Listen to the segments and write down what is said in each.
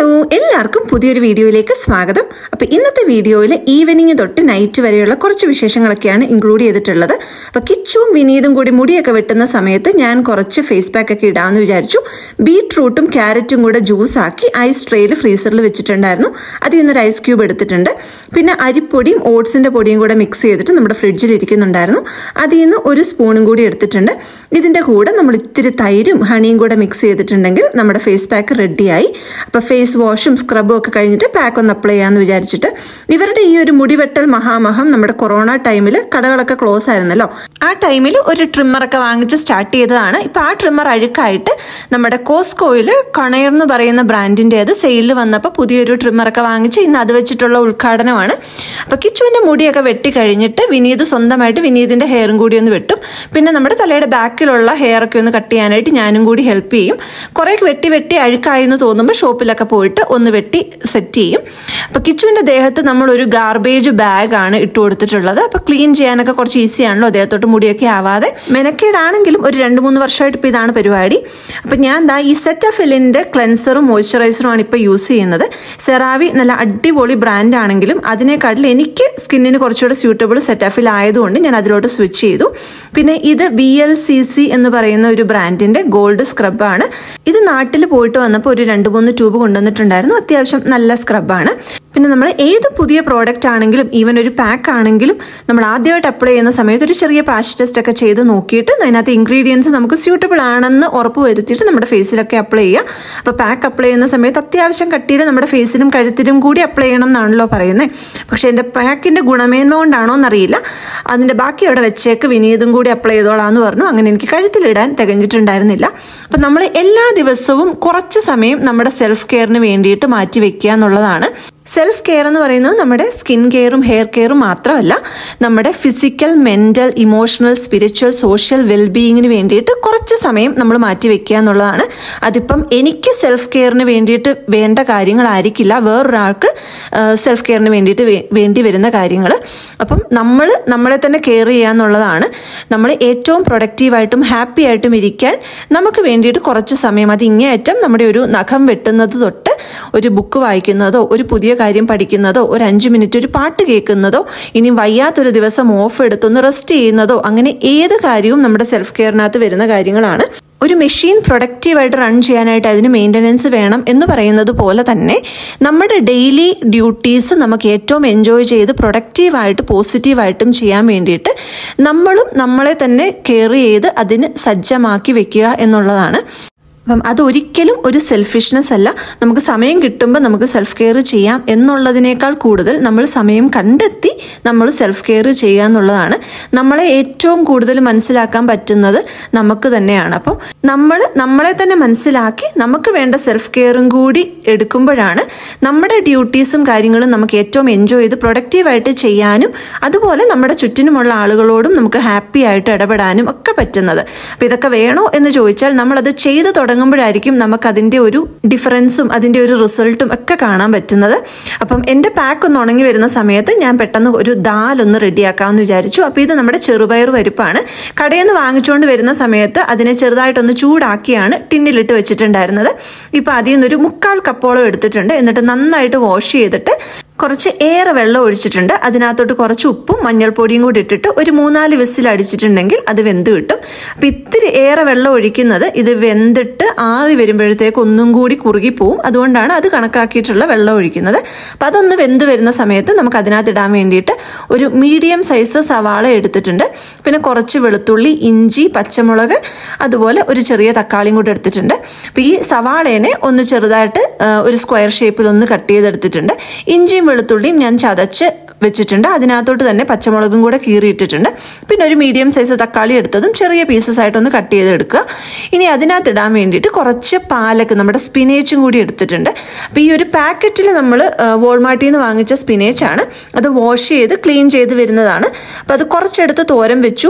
hello എല്ലാവർക്കും പുതിയൊരു വീഡിയോയിലേക്ക് സ്വാഗതം അപ്പോൾ ഇന്നത്തെ വീഡിയോയിൽ ഈവനിങ് തൊട്ട് നൈറ്റ് വരെയുള്ള കുറച്ച് വിശേഷങ്ങളൊക്കെയാണ് ഇൻക്ലൂഡ് ചെയ്തിട്ടുള്ളത് അപ്പോൾ കിച്ചും വിനീതും കൂടി മുടിയൊക്കെ വെട്ടുന്ന സമയത്ത് ഞാൻ കുറച്ച് ഫേസ് പാക്ക് ഒക്കെ ഇടാമെന്ന് വിചാരിച്ചു ബീട്രൂട്ടും ക്യാരറ്റും കൂടെ ജ്യൂസ് ആക്കി ഐസ് ട്രേയിൽ ഫ്രീസറിൽ വെച്ചിട്ടുണ്ടായിരുന്നു അതിൽ നിന്നൊരു ഐസ് ക്യൂബ് എടുത്തിട്ടുണ്ട് പിന്നെ അരിപ്പൊടിയും ഓട്സിൻ്റെ പൊടിയും കൂടെ മിക്സ് ചെയ്തിട്ട് നമ്മുടെ ഫ്രിഡ്ജിൽ ഇരിക്കുന്നുണ്ടായിരുന്നു അതിൽ നിന്ന് ഒരു സ്പൂണും കൂടി എടുത്തിട്ടുണ്ട് ഇതിൻ്റെ കൂടെ നമ്മൾ ഇത്തിരി തൈരും ഹണിയും കൂടെ മിക്സ് ചെയ്തിട്ടുണ്ടെങ്കിൽ നമ്മുടെ ഫേസ് പാക്ക് റെഡിയായി അപ്പോൾ ഫേസ് വാഷും സ്ക്രബും ഒക്കെ കഴിഞ്ഞിട്ട് പാക്ക് ഒന്ന് അപ്ലൈ ചെയ്യാമെന്ന് വിചാരിച്ചിട്ട് ഇവരുടെ ഈ ഒരു മുടിവെട്ടൽ മഹാമഹം നമ്മുടെ കൊറോണ ടൈമിൽ കടകളൊക്കെ ക്ലോസ് ആയിരുന്നല്ലോ ആ ടൈമിൽ ഒരു ട്രിമ്മറൊക്കെ വാങ്ങിച്ച് സ്റ്റാർട്ട് ചെയ്തതാണ് ഇപ്പം ആ ട്രിമ്മർ അഴുക്കായിട്ട് നമ്മുടെ കോസ്കോയിൽ കണയർ എന്ന് പറയുന്ന ബ്രാൻഡിൻ്റെ അത് സെയിലിൽ വന്നപ്പോൾ പുതിയൊരു ട്രിമ്മറൊക്കെ വാങ്ങിച്ച് ഇന്ന് അത് വെച്ചിട്ടുള്ള ഉദ്ഘാടനമാണ് അപ്പോൾ കിച്ചുവിൻ്റെ മുടിയൊക്കെ വെട്ടി കഴിഞ്ഞിട്ട് വിനീത് സ്വന്തമായിട്ട് വിനീതിൻ്റെ ഹെയറും കൂടി ഒന്ന് വെട്ടും പിന്നെ നമ്മുടെ തലയുടെ ബാക്കിലുള്ള ഹെയറൊക്കെ ഒന്ന് കട്ട് ചെയ്യാനായിട്ട് ഞാനും കൂടി ഹെൽപ്പ് ചെയ്യും കുറേ വെട്ടി വെട്ടി അഴുക്കായി എന്ന് തോന്നുമ്പോൾ ഷോപ്പിലൊക്കെ പോയിട്ട് ഒന്ന് വെട്ടി സെറ്റ് ചെയ്യും അപ്പോൾ കിച്ചുവിൻ്റെ ദേഹത്ത് നമ്മൾ ഒരു ഗാർബേജ് ബാഗാണ് ഇട്ട് കൊടുത്തിട്ടുള്ളത് അപ്പോൾ ക്ലീൻ ചെയ്യാനൊക്കെ കുറച്ച് ഈസിയാണല്ലോ ദേഹത്തോട്ട് മുടിയൊക്കെ ആവാതെ മെനക്കേടാണെങ്കിലും ഒരു രണ്ട് മൂന്ന് വർഷമായിട്ട് ഇപ്പോൾ ഇതാണ് പരിപാടി അപ്പോൾ ഞാൻ ദാ ഈ സെറ്റഫിലിൻ്റെ ക്ലെൻസറും മോയ്സ്ചറൈസറും ആണ് ഇപ്പോൾ യൂസ് ചെയ്യുന്നത് സെറാവി നല്ല അടിപൊളി ബ്രാൻഡ് ആണെങ്കിലും അതിനേക്കാട്ടിൽ എനിക്ക് സ്കിന്നിന് കുറച്ചുകൂടെ സ്യൂട്ടബിൾ സെറ്റഫിൽ ആയതുകൊണ്ട് ഞാൻ അതിലോട്ട് സ്വിച്ച് ചെയ്തു പിന്നെ ഇത് ബി എൽ സി സി എന്ന് പറയുന്ന ഒരു ബ്രാൻഡിൻ്റെ ഗോൾഡ് സ്ക്രബാണ് ഇത് നാട്ടിൽ പോയിട്ട് വന്നപ്പോൾ ഒരു രണ്ട് മൂന്ന് ട്യൂബ് കൊണ്ടുവന്നിട്ടുണ്ടായിരുന്നു അത്യാവശ്യം നല്ല സ്ക്രബാണ് പിന്നെ നമ്മൾ ഏത് പുതിയ പ്രോഡക്റ്റ് ആണെങ്കിലും ഈവൻ ഒരു പാക്ക് ആണെങ്കിലും നമ്മൾ ആദ്യമായിട്ട് അപ്ലൈ ചെയ്യുന്ന സമയത്ത് ഒരു ചെറിയ പാച്ച് ടെസ്റ്റ് ഒക്കെ ചെയ്ത് നോക്കിയിട്ട് അതിനകത്ത് ഇൻഗ്രീഡിയൻസ് നമുക്ക് സ്യൂട്ടബിൾ ആണെന്ന് ഉറപ്പ് വരുത്തിയിട്ട് നമ്മുടെ ഫേസിലൊക്കെ അപ്ലൈ ചെയ്യുക അപ്പോൾ പാക്ക് അപ്ലൈ ചെയ്യുന്ന സമയത്ത് അത്യാവശ്യം കട്ടിയിൽ നമ്മുടെ ഫേസിലും കഴുത്തിലും കൂടി അപ്ലൈ ചെയ്യണം എന്നാണല്ലോ പറയുന്നത് പക്ഷേ എൻ്റെ പാക്കിൻ്റെ ഗുണമേന്മ കൊണ്ടാണോ എന്നറിയില്ല അതിൻ്റെ ബാക്കി അവിടെ വെച്ചേക്ക് വിനീതും കൂടി അപ്ലൈ ചെയ്തോളാന്ന് പറഞ്ഞു അങ്ങനെ എനിക്ക് കഴുത്തിലിടാൻ തികഞ്ഞിട്ടുണ്ടായിരുന്നില്ല അപ്പം നമ്മൾ എല്ലാ ദിവസവും കുറച്ച് സമയം നമ്മുടെ സെൽഫ് കെയറിന് വേണ്ടിയിട്ട് മാറ്റി വെക്കുക എന്നുള്ളതാണ് സെൽഫ് കെയർ എന്ന് പറയുന്നത് നമ്മുടെ സ്കിൻ കെയറും ഹെയർ കെയറും മാത്രമല്ല നമ്മുടെ physical mental emotional spiritual social വെൽബീയിങ്ങിന് വേണ്ടിയിട്ട് കുറച്ച് സമയം നമ്മൾ മാറ്റി വെക്കുക എന്നുള്ളതാണ് അതിപ്പം എനിക്ക് സെൽഫ് കെയറിന് വേണ്ടിയിട്ട് വേണ്ട കാര്യങ്ങളായിരിക്കില്ല വേറൊരാൾക്ക് സെൽഫ് കെയറിന് വേണ്ടിയിട്ട് വേണ്ടി വരുന്ന കാര്യങ്ങൾ അപ്പം നമ്മൾ നമ്മളെ തന്നെ കെയർ ചെയ്യുക എന്നുള്ളതാണ് നമ്മൾ ഏറ്റവും പ്രൊഡക്റ്റീവായിട്ടും ഹാപ്പി ആയിട്ടും ഇരിക്കാൻ നമുക്ക് വേണ്ടിയിട്ട് കുറച്ച് സമയം അത് ഇങ്ങേയറ്റം നമ്മുടെ ഒരു നഖം വെട്ടുന്നത് തൊട്ട് ഒരു ബുക്ക് വായിക്കുന്നതോ ഒരു പുതിയ കാര്യം പഠിക്കുന്നതോ ഒരു അഞ്ച് മിനിറ്റ് ഒരു പാട്ട് കേൾക്കുന്നതോ ഇനി വയ്യാത്തൊരു ദിവസം ഓഫ് എടുത്തൊന്ന് റെസ്റ്റ് ചെയ്യുന്നതോ അങ്ങനെ ഏത് കാര്യവും നമ്മുടെ സെൽഫ് കെയറിനകത്ത് വരുന്ന കാര്യങ്ങളാണ് ഒരു മെഷീൻ പ്രൊഡക്റ്റീവായിട്ട് റൺ ചെയ്യാനായിട്ട് അതിന് മെയിൻ്റനൻസ് വേണം എന്ന് പറയുന്നത് പോലെ തന്നെ നമ്മുടെ ഡെയിലി ഡ്യൂട്ടീസ് നമുക്ക് ഏറ്റവും എൻജോയ് ചെയ്ത് പ്രൊഡക്റ്റീവായിട്ട് പോസിറ്റീവായിട്ടും ചെയ്യാൻ വേണ്ടിയിട്ട് നമ്മളും നമ്മളെ തന്നെ കെയർ ചെയ്ത് അതിന് സജ്ജമാക്കി വെക്കുക എന്നുള്ളതാണ് അപ്പം അതൊരിക്കലും ഒരു സെൽഫിഷ്നെസ് അല്ല നമുക്ക് സമയം കിട്ടുമ്പോൾ നമുക്ക് സെൽഫ് കെയർ ചെയ്യാം എന്നുള്ളതിനേക്കാൾ കൂടുതൽ നമ്മൾ സമയം കണ്ടെത്തി നമ്മൾ സെൽഫ് കെയർ ചെയ്യുക എന്നുള്ളതാണ് നമ്മളെ ഏറ്റവും കൂടുതൽ മനസ്സിലാക്കാൻ പറ്റുന്നത് നമുക്ക് തന്നെയാണ് അപ്പം നമ്മൾ നമ്മളെ തന്നെ മനസ്സിലാക്കി നമുക്ക് വേണ്ട സെൽഫ് കെയറും കൂടി എടുക്കുമ്പോഴാണ് നമ്മുടെ ഡ്യൂട്ടീസും കാര്യങ്ങളും നമുക്ക് ഏറ്റവും എൻജോയ് ചെയ്ത് പ്രൊഡക്റ്റീവായിട്ട് ചെയ്യാനും അതുപോലെ നമ്മുടെ ചുറ്റിനുമുള്ള ആളുകളോടും നമുക്ക് ഹാപ്പി ആയിട്ട് ഇടപെടാനും ഒക്കെ പറ്റുന്നത് അപ്പം ഇതൊക്കെ വേണോ എന്ന് ചോദിച്ചാൽ നമ്മളത് ചെയ്തു തുടങ്ങുമ്പോഴായിരിക്കും നമുക്ക് അതിൻ്റെ ഒരു ഡിഫറൻസും അതിൻ്റെ ഒരു റിസൾട്ടും ഒക്കെ കാണാൻ പറ്റുന്നത് അപ്പം എൻ്റെ പാക്ക് ഒന്ന് ഉണങ്ങി വരുന്ന സമയത്ത് ഞാൻ പെട്ടെന്ന് ഒരു ദാലൊന്ന് റെഡിയാക്കാമെന്ന് വിചാരിച്ചു അപ്പോൾ ഇത് നമ്മുടെ ചെറുപയർ പരിപ്പാണ് കടയിൽ നിന്ന് വാങ്ങിച്ചുകൊണ്ട് വരുന്ന സമയത്ത് അതിനെ ചെറുതായിട്ടൊന്ന് ചൂടാക്കിയാണ് ടിന്നിലിട്ട് വെച്ചിട്ടുണ്ടായിരുന്നത് ഇപ്പോൾ അതിൽ നിന്നൊരു മുക്കാൽ കപ്പോളം എടുത്തിട്ടുണ്ട് എന്നിട്ട് നന്നായിട്ട് വാഷ് ചെയ്തിട്ട് കുറച്ച് ഏറെ വെള്ളം ഒഴിച്ചിട്ടുണ്ട് അതിനകത്തോട്ട് കുറച്ച് ഉപ്പും മഞ്ഞൾപ്പൊടിയും കൂടി ഇട്ടിട്ട് ഒരു മൂന്നാല് വിസിൽ അടിച്ചിട്ടുണ്ടെങ്കിൽ അത് വെന്ത് കിട്ടും അപ്പം ഇത്തിരി ഏറെ വെള്ളം ഒഴിക്കുന്നത് ഇത് വെന്തിട്ട് ആറി വരുമ്പോഴത്തേക്ക് ഒന്നും കൂടി കുറുകി പോവും അതുകൊണ്ടാണ് അത് കണക്കാക്കിയിട്ടുള്ള വെള്ളം ഒഴിക്കുന്നത് അപ്പം അതൊന്ന് വെന്ത് വരുന്ന സമയത്ത് നമുക്ക് അതിനകത്ത് ഇടാൻ വേണ്ടിയിട്ട് ഒരു മീഡിയം സൈസ് സവാള എടുത്തിട്ടുണ്ട് പിന്നെ കുറച്ച് വെളുത്തുള്ളി ഇഞ്ചി പച്ചമുളക് അതുപോലെ ഒരു ചെറിയ തക്കാളിയും കൂടി എടുത്തിട്ടുണ്ട് അപ്പം ഈ സവാളേനെ ഒന്ന് ചെറുതായിട്ട് ഒരു സ്ക്വയർ ഷേപ്പിൽ ഒന്ന് കട്ട് ചെയ്തെടുത്തിട്ടുണ്ട് ഇഞ്ചിയും വെളുത്തുള്ളിയും ഞാൻ ചതച്ച് വെച്ചിട്ടുണ്ട് അതിനകത്തോട്ട് തന്നെ പച്ചമുളകും കൂടെ കീറിയിട്ടിട്ടുണ്ട് പിന്നെ ഒരു മീഡിയം സൈസ് തക്കാളി എടുത്തതും ചെറിയ പീസസ് ആയിട്ടൊന്ന് കട്ട് ചെയ്തെടുക്കുക ഇനി അതിനകത്ത് ഇടാൻ വേണ്ടിയിട്ട് കുറച്ച് പാലക്ക് നമ്മുടെ സ്പിനേച്ചും കൂടി എടുത്തിട്ടുണ്ട് അപ്പോൾ ഈ ഒരു പാക്കറ്റിൽ നമ്മൾ വോൾമാർട്ടിൽ നിന്ന് വാങ്ങിച്ച സ്പിനേച്ചാണ് അത് വാഷ് ചെയ്ത് ക്ലീൻ ചെയ്ത് വരുന്നതാണ് അപ്പോൾ അത് കുറച്ചെടുത്ത് തോരൻ വെച്ചു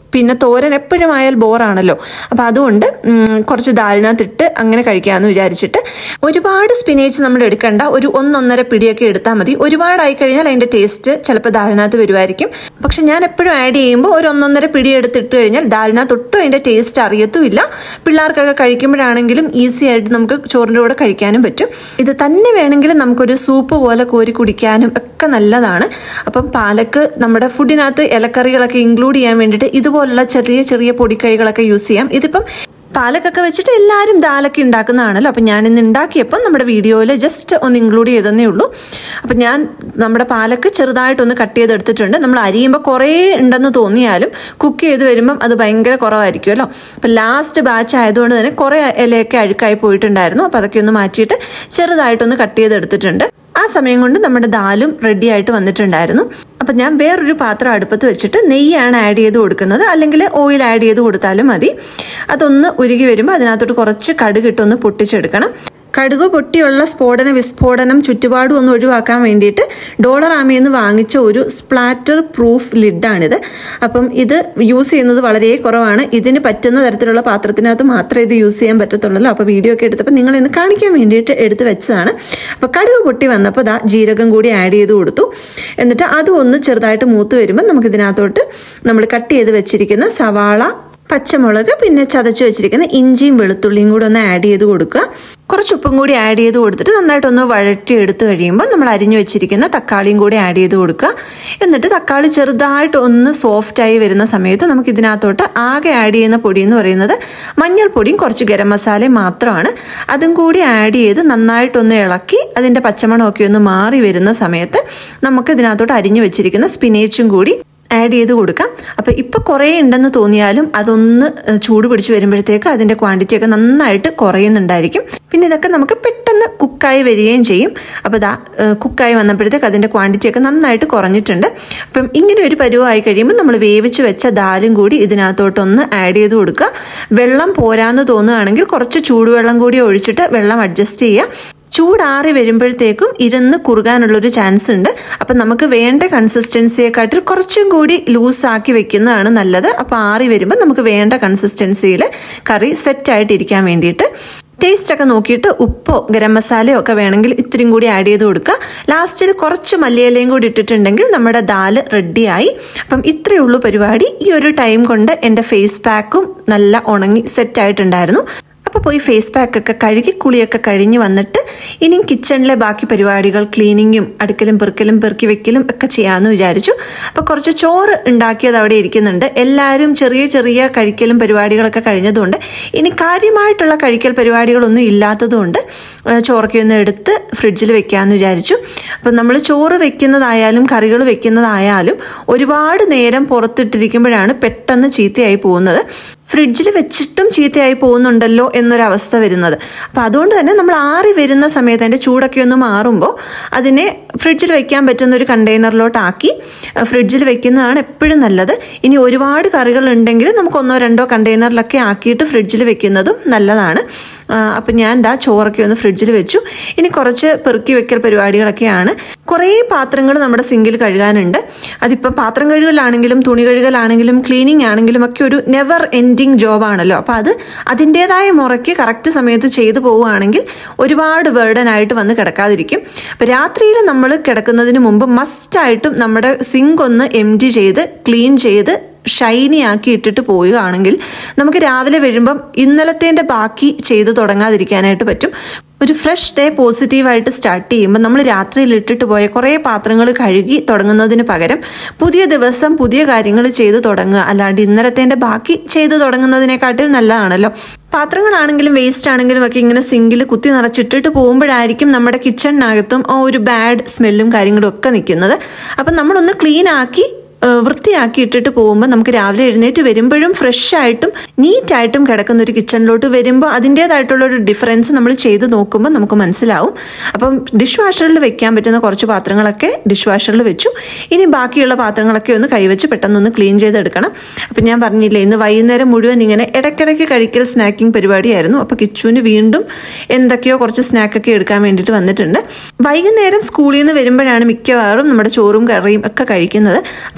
പിന്നെ തോരൻ എപ്പോഴും ആയാൽ ബോറാണല്ലോ അപ്പം അതുകൊണ്ട് ഉം, കുറച്ച് ദാലിനകത്തിട്ട് അങ്ങനെ കഴിക്കാമെന്ന് വിചാരിച്ചിട്ട് ഒരുപാട് സ്പിനേച്ച് നമ്മൾ എടുക്കണ്ട ഒരു ഒന്നൊന്നര പിടിയൊക്കെ എടുത്താൽ മതി ഒരുപാടായി കഴിഞ്ഞാൽ അതിൻ്റെ ടേസ്റ്റ് ചിലപ്പോൾ ദാലിനകത്ത് വരുമായിരിക്കും പക്ഷെ ഞാൻ എപ്പോഴും ആഡ് ചെയ്യുമ്പോൾ ഒരു ഒന്നൊന്നര പിടി എടുത്തിട്ട് കഴിഞ്ഞാൽ ദാലിനകത്ത് ഒട്ടും അതിൻ്റെ ടേസ്റ്റ് അറിയത്തുമില്ല പിള്ളേർക്കൊക്കെ കഴിക്കുമ്പോഴാണെങ്കിലും ഈസി ആയിട്ട് നമുക്ക് ചോറിൻ്റെ കൂടെ കഴിക്കാനും പറ്റും ഇത് തന്നെ വേണമെങ്കിൽ നമുക്കൊരു സൂപ്പ് പോലെ കോരി കുടിക്കാനും ഒക്കെ നല്ലതാണ് അപ്പം പാലക്ക് നമ്മുടെ ഫുഡിനകത്ത് ഇലക്കറികളൊക്കെ ഇൻക്ലൂഡ് ചെയ്യാൻ വേണ്ടിയിട്ട് ഇതുപോലുള്ള ചെറിയ ചെറിയ പൊടിക്കൈകളൊക്കെ യൂസ് ചെയ്യാം ഇതിപ്പം പാലക്കൊക്കെ വെച്ചിട്ട് എല്ലാവരും ദാലൊക്കെ ഉണ്ടാക്കുന്നതാണല്ലോ അപ്പം ഞാൻ ഇന്ന് ഉണ്ടാക്കിയപ്പം നമ്മുടെ വീഡിയോയിൽ ജസ്റ്റ് ഒന്ന് ഇൻക്ലൂഡ് ചെയ്തതേ ഉള്ളൂ അപ്പം ഞാൻ നമ്മുടെ പാലക്ക് ചെറുതായിട്ടൊന്ന് കട്ട് ചെയ്തെടുത്തിട്ടുണ്ട് നമ്മൾ അരിയുമ്പോൾ കുറേ ഉണ്ടെന്ന് തോന്നിയാലും കുക്ക് ചെയ്ത് വരുമ്പം അത് ഭയങ്കര കുറവായിരിക്കുമല്ലോ അപ്പം ലാസ്റ്റ് ബാച്ച് ആയതുകൊണ്ട് തന്നെ കുറേ ഇലയൊക്കെ അഴുക്കായി പോയിട്ടുണ്ടായിരുന്നു അപ്പം അതൊക്കെ ഒന്ന് മാറ്റിയിട്ട് ചെറുതായിട്ടൊന്ന് കട്ട് ചെയ്തെടുത്തിട്ടുണ്ട് ആ സമയം കൊണ്ട് നമ്മുടെ ദാലും റെഡി ആയിട്ട് വന്നിട്ടുണ്ടായിരുന്നു അപ്പം ഞാൻ വേറൊരു പാത്രം അടുപ്പത്ത് വെച്ചിട്ട് നെയ്യാണ് ആഡ് ചെയ്ത് കൊടുക്കുന്നത് അല്ലെങ്കിൽ ഓയിൽ ആഡ് ചെയ്ത് കൊടുത്താലും മതി അതൊന്ന് ഉരുകി വരുമ്പോൾ അതിനകത്തോട്ട് കുറച്ച് കടുക് ഇട്ടൊന്ന് പൊട്ടിച്ചെടുക്കണം കടുക് പൊട്ടിയുള്ള സ്ഫോടന വിസ്ഫോടനം ചുറ്റുപാടും ഒന്ന് ഒഴിവാക്കാൻ വേണ്ടിയിട്ട് ഡോളർ ആമയിൽ നിന്ന് വാങ്ങിച്ച ഒരു സ്പ്ലാറ്റർ പ്രൂഫ് ലിഡാണിത് അപ്പം ഇത് യൂസ് ചെയ്യുന്നത് വളരെ കുറവാണ് ഇതിന് പറ്റുന്ന തരത്തിലുള്ള പാത്രത്തിനകത്ത് മാത്രമേ ഇത് യൂസ് ചെയ്യാൻ പറ്റത്തുള്ളൂ അപ്പോൾ വീഡിയോ ഒക്കെ എടുത്തപ്പോൾ നിങ്ങളെ ഒന്ന് കാണിക്കാൻ വേണ്ടിയിട്ട് എടുത്ത് വെച്ചതാണ് അപ്പോൾ കടുക് പൊട്ടി വന്നപ്പോൾ ദാ ജീരകം കൂടി ആഡ് ചെയ്ത് കൊടുത്തു എന്നിട്ട് അതും ഒന്ന് ചെറുതായിട്ട് മൂത്ത് വരുമ്പോൾ നമുക്ക് ഇതിനകത്തോട്ട് നമ്മൾ കട്ട് ചെയ്ത് വെച്ചിരിക്കുന്ന സവാള പച്ചമുളക് പിന്നെ ചതച്ച് വെച്ചിരിക്കുന്ന ഇഞ്ചിയും വെളുത്തുള്ളിയും കൂടെ ഒന്ന് ആഡ് ചെയ്ത് കൊടുക്കുക കുറച്ച് ഉപ്പും കൂടി ആഡ് ചെയ്ത് കൊടുത്തിട്ട് നന്നായിട്ടൊന്ന് വഴറ്റി എടുത്ത് കഴിയുമ്പോൾ നമ്മൾ അരിഞ്ഞു വെച്ചിരിക്കുന്ന തക്കാളിയും കൂടി ആഡ് ചെയ്ത് കൊടുക്കുക എന്നിട്ട് തക്കാളി ചെറുതായിട്ട് ഒന്ന് സോഫ്റ്റായി വരുന്ന സമയത്ത് നമുക്ക് ഇതിനകത്തോട്ട് ആകെ ആഡ് ചെയ്യുന്ന പൊടി എന്ന് പറയുന്നത് മഞ്ഞൾപ്പൊടിയും കുറച്ച് ഗരം മസാലയും മാത്രമാണ് അതും കൂടി ആഡ് ചെയ്ത് നന്നായിട്ടൊന്ന് ഇളക്കി അതിൻ്റെ പച്ചമണമൊക്കെ ഒന്ന് മാറി വരുന്ന സമയത്ത് നമുക്ക് ഇതിനകത്തോട്ട് അരിഞ്ഞു വെച്ചിരിക്കുന്ന സ്പിനേച്ചും കൂടി ആഡ് ചെയ്ത് കൊടുക്കാം അപ്പോൾ ഇപ്പോൾ കുറേ ഉണ്ടെന്ന് തോന്നിയാലും അതൊന്ന് ചൂട് പിടിച്ച് വരുമ്പോഴത്തേക്ക് അതിൻ്റെ ക്വാണ്ടിറ്റി ഒക്കെ നന്നായിട്ട് കുറയുന്നുണ്ടായിരിക്കും പിന്നെ ഇതൊക്കെ നമുക്ക് പെട്ടെന്ന് കുക്കായി വരികയും ചെയ്യും അപ്പോൾ ഇതാ കുക്കായി വന്നപ്പോഴത്തേക്ക് അതിൻ്റെ ക്വാണ്ടിറ്റി ഒക്കെ നന്നായിട്ട് കുറഞ്ഞിട്ടുണ്ട് അപ്പം ഇങ്ങനെ ഒരു പരുവമായി കഴിയുമ്പോൾ നമ്മൾ വേവിച്ച് വെച്ച ദാലും കൂടി ഇതിനകത്തോട്ടൊന്ന് ആഡ് ചെയ്ത് കൊടുക്കുക വെള്ളം പോരാന്ന് തോന്നുകയാണെങ്കിൽ കുറച്ച് ചൂടുവെള്ളം കൂടി ഒഴിച്ചിട്ട് വെള്ളം അഡ്ജസ്റ്റ് ചെയ്യുക ചൂടാറി വരുമ്പോഴത്തേക്കും ഇരുന്ന് കുറുകാനുള്ളൊരു ചാൻസ് ഉണ്ട് അപ്പം നമുക്ക് വേണ്ട കൺസിസ്റ്റൻസിയെക്കാട്ടിൽ കുറച്ചും കൂടി ലൂസാക്കി വെക്കുന്നതാണ് നല്ലത് അപ്പോൾ ആറി വരുമ്പോൾ നമുക്ക് വേണ്ട കൺസിസ്റ്റൻസിയിൽ കറി സെറ്റായിട്ടിരിക്കാൻ വേണ്ടിയിട്ട് ടേസ്റ്റ് ഒക്കെ നോക്കിയിട്ട് ഉപ്പോ ഗരം മസാലയോ ഒക്കെ വേണമെങ്കിൽ ഇത്തിരിയും കൂടി ആഡ് ചെയ്ത് കൊടുക്കുക ലാസ്റ്റിൽ കുറച്ച് മല്ലിയിലയും കൂടി ഇട്ടിട്ടുണ്ടെങ്കിൽ നമ്മുടെ ദാല് റെഡിയായി അപ്പം ഇത്രയേ ഉള്ളൂ പരിപാടി ഈ ഒരു ടൈം കൊണ്ട് എൻ്റെ ഫേസ് പാക്കും നല്ല ഉണങ്ങി സെറ്റായിട്ടുണ്ടായിരുന്നു അപ്പോൾ പോയി ഫേസ് പാക്ക് ഒക്കെ കഴുകി കുളിയൊക്കെ കഴിഞ്ഞ് വന്നിട്ട് ഇനിയും കിച്ചണിലെ ബാക്കി പരിപാടികൾ ക്ലീനിങ്ങും അടുക്കലും പെറുക്കലും പെറുക്കി വെക്കലും ഒക്കെ ചെയ്യാമെന്ന് വിചാരിച്ചു അപ്പോൾ കുറച്ച് ചോറ് ഉണ്ടാക്കിയത് അവിടെ ഇരിക്കുന്നുണ്ട് എല്ലാവരും ചെറിയ ചെറിയ കഴിക്കലും പരിപാടികളൊക്കെ കഴിഞ്ഞതുകൊണ്ട് ഇനി കാര്യമായിട്ടുള്ള കഴിക്കൽ പരിപാടികളൊന്നും ഇല്ലാത്തതുകൊണ്ട് ചോറൊക്കെ ഒന്ന് എടുത്ത് ഫ്രിഡ്ജിൽ വെക്കാമെന്ന് വിചാരിച്ചു അപ്പം നമ്മൾ ചോറ് വെക്കുന്നതായാലും കറികൾ വെക്കുന്നതായാലും ഒരുപാട് നേരം പുറത്തിട്ടിരിക്കുമ്പോഴാണ് പെട്ടെന്ന് ചീത്തയായി പോകുന്നത് ഫ്രിഡ്ജിൽ വെച്ചിട്ടും ചീത്തയായി പോകുന്നുണ്ടല്ലോ എന്നൊരവസ്ഥ വരുന്നത് അപ്പം അതുകൊണ്ട് തന്നെ നമ്മൾ ആറി വരുന്ന സമയത്ത് അതിൻ്റെ ചൂടൊക്കെ ഒന്ന് മാറുമ്പോൾ അതിനെ ഫ്രിഡ്ജിൽ വെക്കാൻ പറ്റുന്ന ഒരു കണ്ടെയ്നറിലോട്ടാക്കി ഫ്രിഡ്ജിൽ വെക്കുന്നതാണ് എപ്പോഴും നല്ലത് ഇനി ഒരുപാട് കറികൾ ഉണ്ടെങ്കിൽ നമുക്ക് ഒന്നോ രണ്ടോ കണ്ടെയ്നറിലൊക്കെ ആക്കിയിട്ട് ഫ്രിഡ്ജിൽ വെക്കുന്നതും നല്ലതാണ് അപ്പം ഞാൻ എന്താ ചോറൊക്കെ ഒന്ന് ഫ്രിഡ്ജിൽ വെച്ചു ഇനി കുറച്ച് പെറുക്കി വെക്കൽ പരിപാടികളൊക്കെയാണ് കുറേ പാത്രങ്ങൾ നമ്മുടെ സിങ്കിൽ കഴുകാനുണ്ട് അതിപ്പം പാത്രം കഴുകലാണെങ്കിലും തുണി കഴുകലാണെങ്കിലും ക്ലീനിങ് ആണെങ്കിലും ഒക്കെ ഒരു നെവർ എൻഡിങ് ജോബാണല്ലോ അപ്പോൾ അത് അതിൻ്റെതായ മുറയ്ക്ക് കറക്റ്റ് സമയത്ത് ചെയ്തു പോവുകയാണെങ്കിൽ ഒരുപാട് ബേർഡൻ ആയിട്ട് വന്ന് കിടക്കാതിരിക്കും അപ്പോൾ രാത്രിയിൽ നമ്മൾ കിടക്കുന്നതിന് മുമ്പ് മസ്റ്റായിട്ടും നമ്മുടെ സിങ്ക് ഒന്ന് എം ചെയ്ത് ക്ലീൻ ചെയ്ത് ഷൈനി ആക്കി ഇട്ടിട്ട് പോവുകയാണെങ്കിൽ നമുക്ക് രാവിലെ വരുമ്പം ഇന്നലത്തേൻ്റെ ബാക്കി ചെയ്ത് തുടങ്ങാതിരിക്കാനായിട്ട് പറ്റും ഒരു ഫ്രഷ് ഡേ പോസിറ്റീവായിട്ട് സ്റ്റാർട്ട് ചെയ്യുമ്പോൾ നമ്മൾ രാത്രിയിൽ ഇട്ടിട്ട് പോയ കുറേ പാത്രങ്ങൾ കഴുകി തുടങ്ങുന്നതിന് പകരം പുതിയ ദിവസം പുതിയ കാര്യങ്ങൾ ചെയ്ത് തുടങ്ങുക അല്ലാണ്ട് ഇന്നലത്തേൻ്റെ ബാക്കി ചെയ്ത് തുടങ്ങുന്നതിനെക്കാട്ടിൽ നല്ലതാണല്ലോ പാത്രങ്ങളാണെങ്കിലും വേസ്റ്റ് ആണെങ്കിലും ഒക്കെ ഇങ്ങനെ സിങ്കിൽ കുത്തി നിറച്ചിട്ടിട്ട് പോകുമ്പോഴായിരിക്കും നമ്മുടെ കിച്ചണിനകത്തും ആ ഒരു ബാഡ് സ്മെല്ലും കാര്യങ്ങളും ഒക്കെ നിൽക്കുന്നത് അപ്പം നമ്മളൊന്ന് ക്ലീൻ ആക്കി വൃത്തിയാക്കി ഇട്ടിട്ട് പോകുമ്പോൾ നമുക്ക് രാവിലെ എഴുന്നേറ്റ് വരുമ്പോഴും ഫ്രഷ് ആയിട്ടും നീറ്റായിട്ടും കിടക്കുന്ന ഒരു കിച്ചണിലോട്ട് വരുമ്പോൾ അതിൻ്റേതായിട്ടുള്ള ഒരു ഡിഫറൻസ് നമ്മൾ ചെയ്ത് നോക്കുമ്പോൾ നമുക്ക് മനസ്സിലാവും അപ്പം ഡിഷ് വാഷറിൽ വെക്കാൻ പറ്റുന്ന കുറച്ച് പാത്രങ്ങളൊക്കെ ഡിഷ് വാഷറിൽ വെച്ചു ഇനി ബാക്കിയുള്ള പാത്രങ്ങളൊക്കെ ഒന്ന് കൈവച്ച് പെട്ടെന്നൊന്ന് ക്ലീൻ ചെയ്തെടുക്കണം അപ്പം ഞാൻ പറഞ്ഞില്ലേ ഇന്ന് വൈകുന്നേരം മുഴുവൻ ഇങ്ങനെ ഇടയ്ക്കിടയ്ക്ക് കഴിക്കൽ സ്നാക്കിംഗ് പരിപാടിയായിരുന്നു അപ്പോൾ കിച്ചുവിന് വീണ്ടും എന്തൊക്കെയോ കുറച്ച് സ്നാക്കൊക്കെ എടുക്കാൻ വേണ്ടിയിട്ട് വന്നിട്ടുണ്ട് വൈകുന്നേരം സ്കൂളിൽ നിന്ന് വരുമ്പോഴാണ് മിക്കവാറും നമ്മുടെ ചോറും കറിയും ഒക്കെ കഴിക്കുന്നത് അപ്പോൾ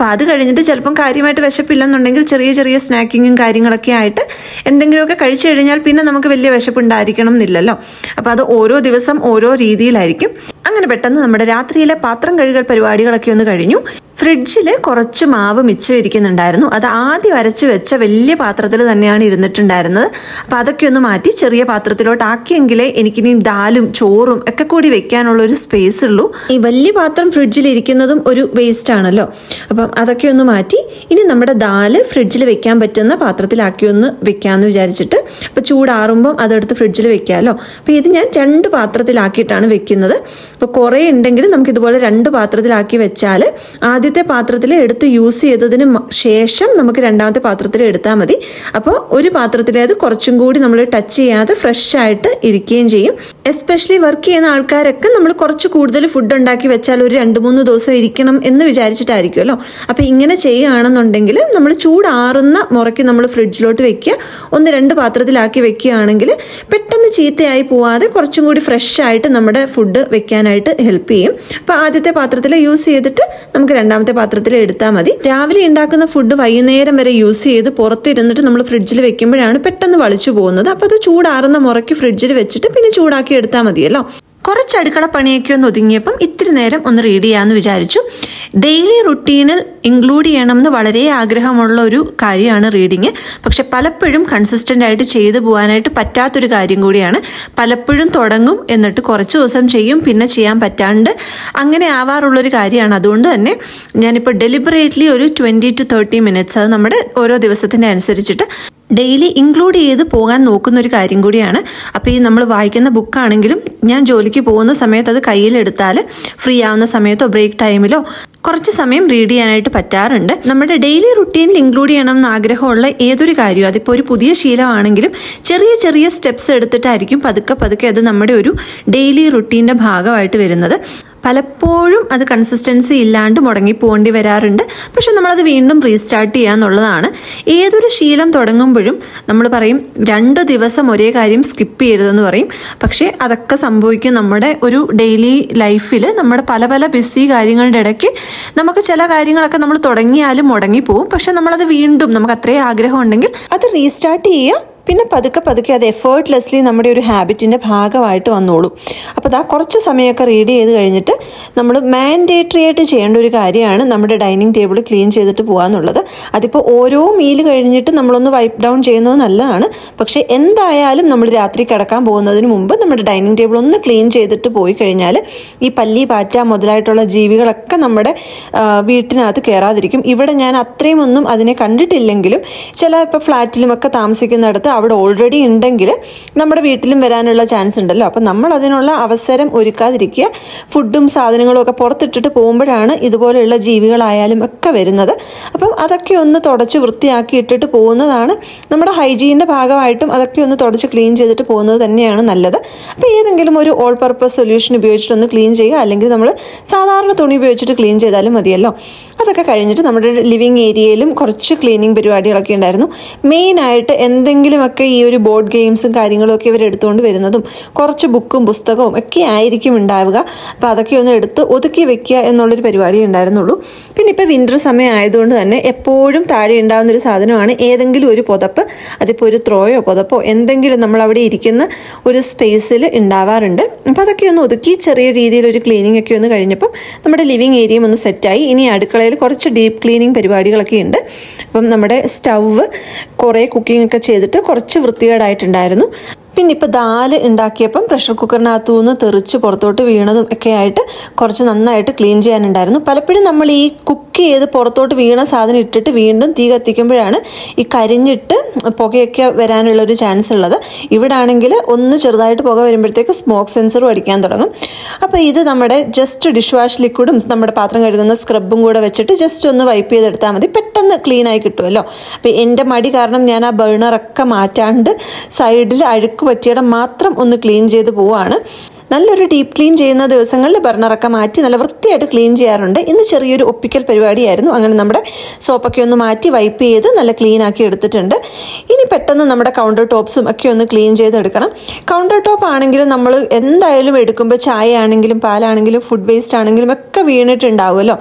അത് കഴിഞ്ഞിട്ട് ചിലപ്പം കാര്യമായിട്ട് വിശപ്പില്ലെന്നുണ്ടെങ്കിൽ ചെറിയ ചെറിയ സ്നാക്കിങ്ങും കാര്യങ്ങളൊക്കെ ആയിട്ട് എന്തെങ്കിലുമൊക്കെ കഴിച്ചു കഴിഞ്ഞാൽ പിന്നെ നമുക്ക് വലിയ വിശപ്പുണ്ടായിരിക്കണം എന്നില്ലല്ലോ അപ്പോൾ അത് ഓരോ ദിവസം ഓരോ രീതിയിലായിരിക്കും അങ്ങനെ പെട്ടെന്ന് നമ്മുടെ രാത്രിയിലെ പാത്രം കഴുകൽ പരിപാടികളൊക്കെ ഒന്ന് കഴിഞ്ഞു ഫ്രിഡ്ജിൽ കുറച്ച് മാവ് മിച്ചം ഇരിക്കുന്നുണ്ടായിരുന്നു അത് ആദ്യം അരച്ചു വെച്ച വലിയ പാത്രത്തിൽ തന്നെയാണ് ഇരുന്നിട്ടുണ്ടായിരുന്നത് അപ്പം അതൊക്കെ ഒന്ന് മാറ്റി ചെറിയ പാത്രത്തിലോട്ട് ആക്കിയെങ്കിലേ എനിക്കിനി ദാലും ചോറും ഒക്കെ കൂടി വെക്കാനുള്ള ഒരു സ്പേസ് ഉള്ളൂ ഈ വലിയ പാത്രം ഫ്രിഡ്ജിൽ ഇരിക്കുന്നതും ഒരു വേസ്റ്റ് ആണല്ലോ അപ്പം അതൊക്കെ ഒന്ന് മാറ്റി ഇനി നമ്മുടെ ദാല് ഫ്രിഡ്ജിൽ വെക്കാൻ പറ്റുന്ന പാത്രത്തിലാക്കി ഒന്ന് വെക്കാമെന്ന് വിചാരിച്ചിട്ട് അപ്പോൾ ചൂടാറുമ്പം അതെടുത്ത് ഫ്രിഡ്ജിൽ വെക്കാമല്ലോ അപ്പോൾ ഇത് ഞാൻ രണ്ട് പാത്രത്തിലാക്കിയിട്ടാണ് വെക്കുന്നത് അപ്പോൾ കുറേ ഉണ്ടെങ്കിൽ നമുക്ക് ഇതുപോലെ രണ്ട് പാത്രത്തിലാക്കി വെച്ചാൽ ആദ്യത്തെ പാത്രത്തിൽ എടുത്ത് യൂസ് ചെയ്തതിന് മ- ശേഷം നമുക്ക് രണ്ടാമത്തെ പാത്രത്തിൽ എടുത്താൽ മതി അപ്പോൾ ഒരു പാത്രത്തിലേത് കുറച്ചും കൂടി നമ്മൾ ടച്ച് ചെയ്യാതെ ഫ്രഷ് ആയിട്ട് ഇരിക്കുകയും ചെയ്യും എസ്പെഷ്യലി വർക്ക് ചെയ്യുന്ന ആൾക്കാരൊക്കെ നമ്മൾ കുറച്ച് കൂടുതൽ ഫുഡ് ഉണ്ടാക്കി വെച്ചാൽ ഒരു രണ്ട് മൂന്ന് ദിവസം ഇരിക്കണം എന്ന് വിചാരിച്ചിട്ടായിരിക്കുമല്ലോ അപ്പോൾ ഇങ്ങനെ ചെയ്യുകയാണെന്നുണ്ടെങ്കിൽ നമ്മൾ ചൂടാറുന്ന മുറയ്ക്ക് നമ്മൾ ഫ്രിഡ്ജിലോട്ട് വെക്കുക ഒന്ന് രണ്ട് പാത്രത്തിലാക്കി വെക്കുകയാണെങ്കിൽ പെട്ടെന്ന് ചീത്തയായി പോവാതെ കുറച്ചും കൂടി ഫ്രഷ് ആയിട്ട് നമ്മുടെ ഫുഡ് വെക്കാനായിട്ട് ഹെൽപ്പ് ചെയ്യും അപ്പോൾ ആദ്യത്തെ പാത്രത്തിൽ യൂസ് ചെയ്തിട്ട് നമുക്ക് രണ്ടാമത്തെ പാത്രത്തിൽ എടുത്താൽ മതി രാവിലെ ഉണ്ടാക്കുന്ന ഫുഡ് വൈകുന്നേരം വരെ യൂസ് ചെയ്ത് പുറത്തിരുന്നിട്ട് നമ്മൾ ഫ്രിഡ്ജിൽ വെക്കുമ്പോഴാണ് പെട്ടെന്ന് വളിച്ചു പോകുന്നത് അപ്പോൾ അത് ചൂടാറുന്ന മുറയ്ക്ക് ഫ്രിഡ്ജിൽ വെച്ചിട്ട് പിന്നെ ചൂടാക്കി എടുത്താൽ മതിയല്ലോ കുറച്ച് അടുക്കള പണിയൊക്കെ ഒന്ന് ഒതുങ്ങിയപ്പം ഇത്തിരി നേരം ഒന്ന് റീഡ് ചെയ്യാമെന്ന് വിചാരിച്ചു ഡെയിലി റുട്ടീനിൽ ഇൻക്ലൂഡ് ചെയ്യണമെന്ന് വളരെ ആഗ്രഹമുള്ള ഒരു കാര്യമാണ് റീഡിങ് പക്ഷെ പലപ്പോഴും കൺസിസ്റ്റൻ്റ് ആയിട്ട് ചെയ്തു പോകാനായിട്ട് പറ്റാത്തൊരു കാര്യം കൂടിയാണ് പലപ്പോഴും തുടങ്ങും എന്നിട്ട് കുറച്ച് ദിവസം ചെയ്യും പിന്നെ ചെയ്യാൻ പറ്റാണ്ട് അങ്ങനെ ആവാറുള്ളൊരു കാര്യമാണ് അതുകൊണ്ട് തന്നെ ഞാനിപ്പോൾ ഡെലിബറേറ്റ്ലി ഒരു ട്വൻറ്റി ടു തേർട്ടി മിനിറ്റ്സ് അത് നമ്മുടെ ഓരോ ദിവസത്തിൻ്റെ അനുസരിച്ചിട്ട് ഡെയിലി ഇൻക്ലൂഡ് ചെയ്ത് പോകാൻ നോക്കുന്ന ഒരു കാര്യം കൂടിയാണ് അപ്പോൾ ഈ നമ്മൾ വായിക്കുന്ന ബുക്കാണെങ്കിലും ഞാൻ ജോലിക്ക് പോകുന്ന സമയത്ത് അത് കയ്യിലെടുത്താൽ ഫ്രീ ആവുന്ന സമയത്തോ ബ്രേക്ക് ടൈമിലോ കുറച്ച് സമയം റീഡ് ചെയ്യാനായിട്ട് പറ്റാറുണ്ട് നമ്മുടെ ഡെയിലി റുട്ടീനിൽ ഇൻക്ലൂഡ് ചെയ്യണം എന്ന് ആഗ്രഹമുള്ള ഏതൊരു കാര്യവും അതിപ്പോൾ ഒരു പുതിയ ശീലമാണെങ്കിലും ചെറിയ ചെറിയ സ്റ്റെപ്സ് എടുത്തിട്ടായിരിക്കും പതുക്കെ പതുക്കെ അത് നമ്മുടെ ഒരു ഡെയിലി റുട്ടീൻ്റെ ഭാഗമായിട്ട് വരുന്നത് പലപ്പോഴും അത് കൺസിസ്റ്റൻസി ഇല്ലാണ്ട് മുടങ്ങി പോകേണ്ടി വരാറുണ്ട് പക്ഷെ നമ്മളത് വീണ്ടും റീസ്റ്റാർട്ട് ചെയ്യുക എന്നുള്ളതാണ് ഏതൊരു ശീലം തുടങ്ങുമ്പോഴും നമ്മൾ പറയും രണ്ട് ദിവസം ഒരേ കാര്യം സ്കിപ്പ് ചെയ്യരുതെന്ന് പറയും പക്ഷേ അതൊക്കെ സംഭവിക്കും നമ്മുടെ ഒരു ഡെയിലി ലൈഫിൽ നമ്മുടെ പല പല ബിസി കാര്യങ്ങളുടെ ഇടയ്ക്ക് നമുക്ക് ചില കാര്യങ്ങളൊക്കെ നമ്മൾ തുടങ്ങിയാലും മുടങ്ങിപ്പോവും പക്ഷെ നമ്മളത് വീണ്ടും നമുക്ക് അത്രയും ആഗ്രഹം ഉണ്ടെങ്കിൽ അത് റീസ്റ്റാർട്ട് ചെയ്യുക പിന്നെ പതുക്കെ പതുക്കെ അത് എഫേർട്ട്ലെസ്ലി നമ്മുടെ ഒരു ഹാബിറ്റിൻ്റെ ഭാഗമായിട്ട് വന്നോളും അപ്പോൾ അതാ കുറച്ച് സമയമൊക്കെ റീഡ് ചെയ്ത് കഴിഞ്ഞിട്ട് നമ്മൾ മാൻഡേറ്ററി ആയിട്ട് ചെയ്യേണ്ട ഒരു കാര്യമാണ് നമ്മുടെ ഡൈനിങ് ടേബിൾ ക്ലീൻ ചെയ്തിട്ട് പോകാന്നുള്ളത് അതിപ്പോൾ ഓരോ മീൽ കഴിഞ്ഞിട്ട് നമ്മളൊന്ന് വൈപ്പ് ഡൗൺ ചെയ്യുന്നത് നല്ലതാണ് പക്ഷേ എന്തായാലും നമ്മൾ രാത്രി കിടക്കാൻ പോകുന്നതിന് മുമ്പ് നമ്മുടെ ഡൈനിങ് ടേബിൾ ഒന്ന് ക്ലീൻ ചെയ്തിട്ട് പോയി കഴിഞ്ഞാൽ ഈ പല്ലി പാറ്റ മുതലായിട്ടുള്ള ജീവികളൊക്കെ നമ്മുടെ ആ, വീട്ടിനകത്ത് കയറാതിരിക്കും ഇവിടെ ഞാൻ അത്രയും ഒന്നും അതിനെ കണ്ടിട്ടില്ലെങ്കിലും ചില ഇപ്പോൾ ഫ്ലാറ്റിലുമൊക്കെ താമസിക്കുന്നിടത്ത് അവിടെ ഓൾറെഡി ഉണ്ടെങ്കിൽ നമ്മുടെ വീട്ടിലും വരാനുള്ള ചാൻസ് ഉണ്ടല്ലോ അപ്പം നമ്മൾ അതിനുള്ള അവസരം ഒരുക്കാതിരിക്കുക ഫുഡും സാധനങ്ങളും ഒക്കെ പുറത്തിട്ടിട്ട് പോകുമ്പോഴാണ് ഇതുപോലെയുള്ള ജീവികളായാലും ഒക്കെ വരുന്നത് അപ്പം അതൊക്കെ ഒന്ന് തുടച്ച് വൃത്തിയാക്കി ഇട്ടിട്ട് പോകുന്നതാണ് നമ്മുടെ ഹൈജീൻ്റെ ഭാഗമായിട്ടും അതൊക്കെ ഒന്ന് തുടച്ച് ക്ലീൻ ചെയ്തിട്ട് പോകുന്നത് തന്നെയാണ് നല്ലത് അപ്പോൾ ഏതെങ്കിലും ഒരു ഓൾ പർപ്പസ് സൊല്യൂഷൻ ഉപയോഗിച്ചിട്ടൊന്ന് ക്ലീൻ ചെയ്യുക അല്ലെങ്കിൽ നമ്മൾ സാധാരണ തുണി ഉപയോഗിച്ചിട്ട് ക്ലീൻ ചെയ്താലും മതിയല്ലോ അതൊക്കെ കഴിഞ്ഞിട്ട് നമ്മുടെ ലിവിങ് ഏരിയയിലും കുറച്ച് ക്ലീനിങ് പരിപാടികളൊക്കെ ഉണ്ടായിരുന്നു മെയിനായിട്ട് എന്തെങ്കിലുമൊക്കെ ഈ ഒരു ബോർഡ് ഗെയിംസും കാര്യങ്ങളും ഒക്കെ ഇവർ എടുത്തുകൊണ്ട് വരുന്നതും കുറച്ച് ബുക്കും പുസ്തകവും ഒക്കെ ആയിരിക്കും ഉണ്ടാവുക അപ്പോൾ അതൊക്കെ ഒന്ന് എടുത്ത് ഒതുക്കി വെക്കുക എന്നുള്ളൊരു പരിപാടി ഉണ്ടായിരുന്നുള്ളൂ പിന്നെ ഇപ്പോൾ വിൻ്റർ സമയം ആയതുകൊണ്ട് തന്നെ എപ്പോഴും താഴെ ഉണ്ടാകുന്ന ഒരു സാധനമാണ് ഏതെങ്കിലും ഒരു പുതപ്പ് അതിപ്പോൾ ഒരു ത്രോയോ പുതപ്പോ എന്തെങ്കിലും നമ്മൾ അവിടെ ഇരിക്കുന്ന ഒരു സ്പേസിൽ ഉണ്ടാവാറുണ്ട് അപ്പോൾ അതൊക്കെ ഒന്ന് ഒതുക്കി ചെറിയ രീതിയിൽ ഒരു ക്ലീനിങ് ഒക്കെ ഒന്ന് കഴിഞ്ഞപ്പം നമ്മുടെ ലിവിങ് ഏരിയയും ഒന്ന് സെറ്റായി ഇനി അടുക്കളയിൽ കുറച്ച് ഡീപ്പ് ക്ലീനിങ് പരിപാടികളൊക്കെ ഉണ്ട് അപ്പം നമ്മുടെ സ്റ്റൗവ് കുറേ കുക്കിംഗ് ഒക്കെ ചെയ്തിട്ട് കുറച്ച് വൃത്തികേടായിട്ടുണ്ടായിരുന്നു പിന്നെ ഇപ്പോൾ ദാല് ഉണ്ടാക്കിയപ്പം പ്രഷർ കുക്കറിനകത്തു നിന്ന് തെറിച്ച് പുറത്തോട്ട് വീണതും ഒക്കെ ആയിട്ട് കുറച്ച് നന്നായിട്ട് ക്ലീൻ ചെയ്യാനുണ്ടായിരുന്നു പലപ്പോഴും നമ്മൾ ഈ കുക്ക് ചെയ്ത് പുറത്തോട്ട് വീണ സാധനം ഇട്ടിട്ട് വീണ്ടും തീ കത്തിക്കുമ്പോഴാണ് ഈ കരിഞ്ഞിട്ട് പുകയൊക്കെ വരാനുള്ള ഒരു ചാൻസ് ഉള്ളത് ഇവിടെ ആണെങ്കിൽ ഒന്ന് ചെറുതായിട്ട് പുക വരുമ്പോഴത്തേക്ക് സ്മോക്ക് സെൻസറും അടിക്കാൻ തുടങ്ങും അപ്പോൾ ഇത് നമ്മുടെ ജസ്റ്റ് ഡിഷ് വാഷ് ലിക്വിഡും നമ്മുടെ പാത്രം കഴുകുന്ന സ്ക്രബും കൂടെ വെച്ചിട്ട് ജസ്റ്റ് ഒന്ന് വൈപ്പ് ചെയ്തെടുത്താൽ മതി പെട്ടെന്ന് ക്ലീൻ ആയി കിട്ടുമല്ലോ അപ്പോൾ എൻ്റെ മടി കാരണം ഞാൻ ആ ബേണറൊക്കെ മാറ്റാണ്ട് സൈഡിൽ അഴുക്ക് പറ്റിയിടം മാത്രം ഒന്ന് ക്ലീൻ ചെയ്ത് പോവാണ് നല്ലൊരു ഡീപ്പ് ക്ലീൻ ചെയ്യുന്ന ദിവസങ്ങളിൽ ബർണറൊക്കെ മാറ്റി നല്ല വൃത്തിയായിട്ട് ക്ലീൻ ചെയ്യാറുണ്ട് ഇന്ന് ചെറിയൊരു ഒപ്പിക്കൽ പരിപാടിയായിരുന്നു അങ്ങനെ നമ്മുടെ സോപ്പൊക്കെ ഒന്ന് മാറ്റി വൈപ്പ് ചെയ്ത് നല്ല ക്ലീൻ ആക്കി എടുത്തിട്ടുണ്ട് ഇനി പെട്ടെന്ന് നമ്മുടെ കൗണ്ടർ ടോപ്സും ഒക്കെ ഒന്ന് ക്ലീൻ ചെയ്തെടുക്കണം കൗണ്ടർ ടോപ്പ് ആണെങ്കിലും നമ്മൾ എന്തായാലും എടുക്കുമ്പോൾ ചായ ആണെങ്കിലും പാലാണെങ്കിലും ഫുഡ് വേസ്റ്റ് ആണെങ്കിലും ഒക്കെ വീണിട്ടുണ്ടാവുമല്ലോ